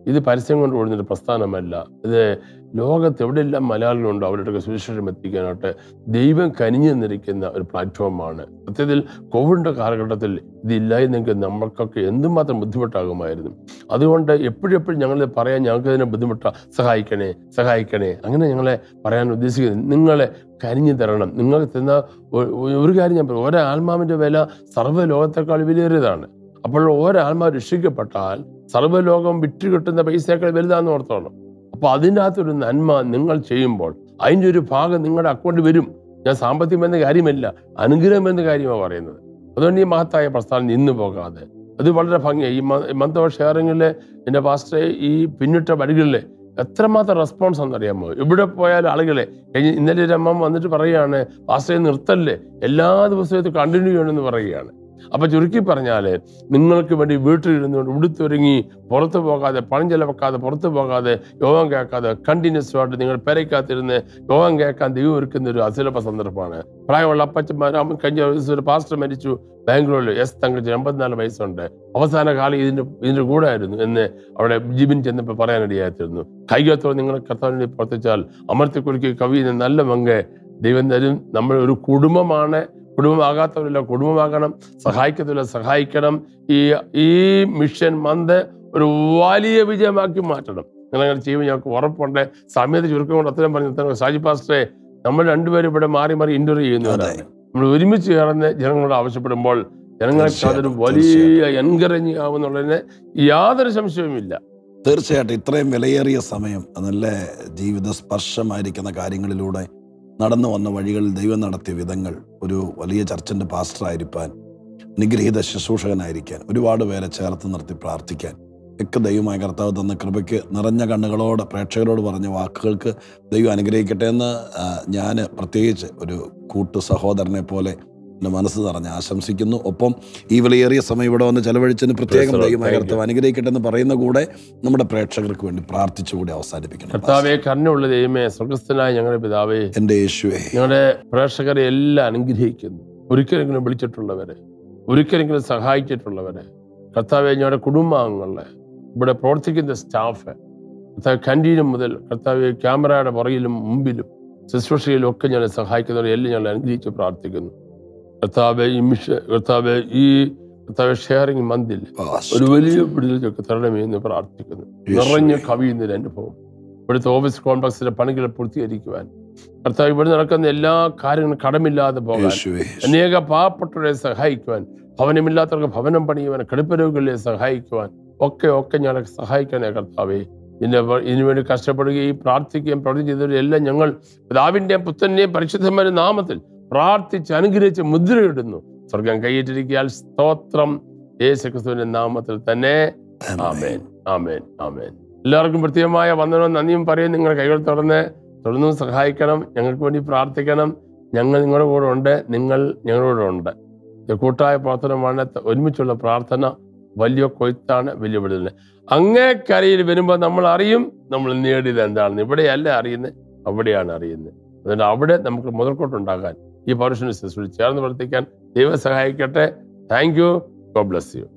ഇത് പരസ്യം കൊണ്ട് ഓടുന്നൊരു പ്രസ്ഥാനമല്ല ഇത് ലോകത്ത് എവിടെയെല്ലാം മലയാളികളുണ്ടോ അവരുടെ സുവിശേഷം എത്തിക്കാനായിട്ട് ദൈവം കനിഞ്ഞു നിന്നിരിക്കുന്ന ഒരു പ്ലാറ്റ്ഫോമാണ് സത്യത്തിൽ കോവിഡിന്റെ കാലഘട്ടത്തിൽ ഇതില്ലായിരുന്നെങ്കിൽ നമ്മൾക്കൊക്കെ എന്തുമാത്രം ബുദ്ധിമുട്ടാകുമായിരുന്നു അതുകൊണ്ട് എപ്പോഴെപ്പോഴും ഞങ്ങൾ പറയാൻ ഞങ്ങൾക്ക് ഇതിനെ ബുദ്ധിമുട്ടാ സഹായിക്കണേ സഹായിക്കണേ അങ്ങനെ ഞങ്ങളെ പറയാൻ ഉദ്ദേശിക്കുന്നത് നിങ്ങളെ കരിഞ്ഞു തരണം നിങ്ങൾക്ക് തന്ന ഒ- ഒ- ഒരു കാര്യം ഞാൻ പറയാം ഒരാത്മാവിന്റെ വില സർവ്വ ലോകത്തെക്കാൾ വിലയേറിയതാണ് അപ്പോൾ ഒരാത്മാവ് രക്ഷിക്കപ്പെട്ടാൽ സർവ്വലോകം വിറ്റ് കിട്ടുന്ന പൈസയേക്കാൾ വലുതാന്ന് ഓർത്തോണം അപ്പൊ അതിൻ്റെ അകത്തൊരു നന്മ നിങ്ങൾ ചെയ്യുമ്പോൾ അതിൻ്റെ ഒരു ഭാഗം നിങ്ങളുടെ അക്കൗണ്ടിൽ വരും ഞാൻ സാമ്പത്തികം എന്ന കാര്യമല്ല അനുഗ്രഹം എന്ന കാര്യമാണ് പറയുന്നത് അതുകൊണ്ട് ഈ മഹത്തായ പ്രസ്ഥാനം നിന്ന് പോകാതെ അത് വളരെ ഭംഗിയായി ഈ മന്ത് ഓഫ് ഷെയറിങ്ങിൽ എൻ്റെ പാസ്റ്റർ ഈ പിന്നിട്ട വഴികളിൽ എത്രമാത്രം റെസ്പോൺസ് ആണെന്നറിയാമോ ഇവിടെ പോയാൽ ആളുകളെ കഴിഞ്ഞ ഇന്നലെ ഒരു അമ്മ വന്നിട്ട് പറയുകയാണ് പാസ്റ്ററെ നിർത്തല്ലേ എല്ലാ ദിവസവും ഇത് കണ്ടിന്യൂ ചെയ്യണമെന്ന് പറയുകയാണ് അപ്പൊ ചുരുക്കി പറഞ്ഞാല് നിങ്ങൾക്ക് വേണ്ടി വീട്ടിലിരുന്നുകൊണ്ട് ഉടുത്തൊരുങ്ങി പുറത്തു പോകാതെ പണം ചെലവെക്കാതെ പുറത്തു പോകാതെ യോഗം കേൾക്കാതെ കണ്ടിന്യൂസ് ആയിട്ട് നിങ്ങൾ പെരയ്ക്കകത്തിരുന്ന് യോഗം കേൾക്കാൻ ദൈവം ഒരുക്കുന്ന ഒരു അസുലഭ സന്ദർഭമാണ് പ്രായമുള്ള അപ്പച്ചന്മാർ അമ്മ കഴിഞ്ഞ ദിവസം ഒരു പാസ്റ്റർ മരിച്ചു ബാംഗ്ലൂരിൽ എസ് തങ്കച്ച് എൺപത്തിനാല് വയസ്സുണ്ട് അവസാന കാലം ഇതിന്റെ ഇതിന്റെ കൂടെ ആയിരുന്നു എന്ന് അവിടെ ജിബിൻ ചെന്നപ്പോൾ പറയാനിടയായിത്തീരുന്നു കൈകത്തോടെ നിങ്ങൾ കർത്താവിനെ പ്രവർത്തിച്ചാൽ അമർത്തിക്കുറിക്ക് കവി എന്ന നല്ല മങ്ക് ദൈവം തരും നമ്മൾ ഒരു കുടുംബമാണ് കുടുംബമാകാത്തവരില്ല കുടുംബമാകണം സഹായിക്കത്തില്ല സഹായിക്കണം ഈ ഈ മിഷൻ മന്ത് ഒരു വലിയ വിജയമാക്കി മാറ്റണം നിങ്ങളങ്ങനെ ചെയ്യുമ്പോൾ ഞങ്ങൾക്ക് ഉറപ്പുണ്ട് സമയത്ത് ചുരുക്കം കൊണ്ട് അത്രയും പറഞ്ഞു നിർത്തണം. സാജി പാസ്റ്ററെ നമ്മൾ രണ്ടുപേരും ഇവിടെ മാറി മാറി ഇന്റർവ്യൂ ചെയ്യുന്നവരാണ് നമ്മൾ ഒരുമിച്ച് ചേർന്ന് ജനങ്ങളോട് ആവശ്യപ്പെടുമ്പോൾ ജനങ്ങൾക്ക് അതൊരു തീർച്ചയായും, വലിയ എൻകറേജിങ് ആവുമെന്നുള്ളതിന് യാതൊരു സംശയവുമില്ല തീർച്ചയായിട്ടും ഇത്രയും വിലയേറിയ സമയം നല്ല ജീവിത സ്പർശമായിരിക്കുന്ന കാര്യങ്ങളിലൂടെ നടന്നു വന്ന വഴികളിൽ ദൈവം നടത്തിയ വിധങ്ങൾ ഒരു വലിയ ചർച്ചിൻ്റെ പാസ്റ്ററായിരിക്കാൻ നിഗ്രഹീത ശുശ്രൂഷകനായിരിക്കാൻ ഒരുപാട് പേരെ ചേർത്ത് നിർത്തി പ്രാർത്ഥിക്കാൻ ഒക്കെ ദൈവമായ കർത്താവ് തന്ന കൃപയ്ക്ക് നിറഞ്ഞ കണ്ണുകളോട് പ്രേക്ഷകരോട് പറഞ്ഞ വാക്കുകൾക്ക് ദൈവം അനുഗ്രഹിക്കട്ടെ എന്ന് ഞാൻ പ്രത്യേകിച്ച് ഒരു കൂട്ടു സഹോദരനെ പോലെ എൻ്റെ മനസ്സ് നിറഞ്ഞ് ആശംസിക്കുന്നു ഒപ്പം ഈ വിലയേറിയ സമയം ഇവിടെ വന്ന് ചെലവഴിച്ചതിന് പ്രത്യേകം Praise the Lord. ദൈവമായ Thank you. കർത്താവ് അനുഗ്രഹിക്കട്ടെ എന്ന് പറയുന്ന കൂടെ നമ്മുടെ പ്രേക്ഷകർക്ക് വേണ്ടി പ്രാർത്ഥിച്ചുകൂടി അവസാനിപ്പിക്കണം കർത്താവെ കരുണയുള്ള ദൈവമേ സ്വർഗസ്ഥനായ ഞങ്ങളുടെ പിതാവേ എൻ്റെ യേശുവേ ഞങ്ങളുടെ പ്രേക്ഷകരെ എല്ലാം അനുഗ്രഹിക്കുന്നു ഒരിക്കലെങ്കിലും വിളിച്ചിട്ടുള്ളവരെ ഒരിക്കലെങ്കിലും സഹായിച്ചിട്ടുള്ളവരെ കർത്താവെ ഞങ്ങളുടെ കുടുംബാംഗങ്ങളെ ഇവിടെ പ്രവർത്തിക്കുന്ന സ്റ്റാഫ് കർത്താവ് കൻറ്റീനും മുതൽ കർത്താവ് ക്യാമറയുടെ പുറകിലും മുമ്പിലും ശുശ്രൂഷയിലും ഒക്കെ ഞങ്ങളെ സഹായിക്കുന്നവരെ എല്ലാം ഞങ്ങൾ അനുഗ്രഹിച്ച് പ്രാർത്ഥിക്കുന്നു കർത്താവ് ഈ മിഷ കർത്താവ് ഈ കർത്താവ് ഷെയറിംഗ് മന്തിൽ ഒരു വലിയ വിടുതലൊക്കെ തരണമേ എന്ന് പ്രാർത്ഥിക്കുന്നു നിറഞ്ഞ കവിയുന്നൊരു അനുഭവം ഇവിടുത്തെ ഓഫീസ് കോംപ്ലക്സിലെ പണികൾ പൂർത്തീകരിക്കുവാൻ കർത്താവ് ഇവിടെ നടക്കുന്ന എല്ലാ കാര്യങ്ങളും കടമില്ലാതെ പോകാൻ യേശുവേ അനേക പാവപ്പെട്ടവരെ സഹായിക്കുവാൻ ഭവനമില്ലാത്തവർക്ക് ഭവനം പണിയുവാൻ കടുപ്പരോഗികളെ സഹായിക്കുവാൻ ഒക്കെ ഒക്കെ ഞങ്ങളെ സഹായിക്കണേ കർത്താവേ ഇതിന്റെ വ- ഇതിനുവേണ്ടി കഷ്ടപ്പെടുകയും പ്രാർത്ഥിക്കുകയും പ്രവൃത്തി ചെയ്തവരെല്ലാം ഞങ്ങൾ പിതാവിന്റെയും പുത്രന്റെയും പരിശുദ്ധമായ നാമത്തിൽ പ്രാർത്ഥിച്ച് അനുഗ്രഹിച്ച് മുദ്രയിടുന്നു സ്വർഗം കൈയിട്ടിരിക്കാൻ സ്തോത്രം യേശു ക്രിസ്തുവിന്റെ നാമത്തിൽ തന്നെ ആമേൻ ആമേൻ ആമേൻ എല്ലാവർക്കും പ്രത്യേകമായ വന്ദനവും നന്ദിയും പറയും നിങ്ങൾ കൈകൾ തുറന്ന് തുടർന്നും സഹായിക്കണം ഞങ്ങൾക്ക് വേണ്ടി പ്രാർത്ഥിക്കണം ഞങ്ങൾ നിങ്ങളുടെ കൂടെ ഉണ്ട് നിങ്ങൾ ഞങ്ങളുടെ ഉണ്ട് ഇത് കൂട്ടായ പ്രവർത്തനമാണ് ത- ഒരുമിച്ചുള്ള പ്രാർത്ഥന വലിയ കൊയ്ത്താണ് വലിയ വിടുതൽ അങ്ങേ കരയിൽ വരുമ്പോൾ നമ്മൾ അറിയും നമ്മൾ നേടിയത് എന്താണെന്ന് ഇവിടെയല്ല അറിയുന്നത് അവിടെയാണ് അറിയുന്നത് അതുകൊണ്ട് അവിടെ നമുക്ക് മുതൽക്കോട്ടുണ്ടാകാൻ ഈ പൗരുഷന് ശുശ്രൂഷ ചേർന്ന് പ്രവർത്തിക്കാൻ ദൈവം സഹായിക്കട്ടെ thank you God bless U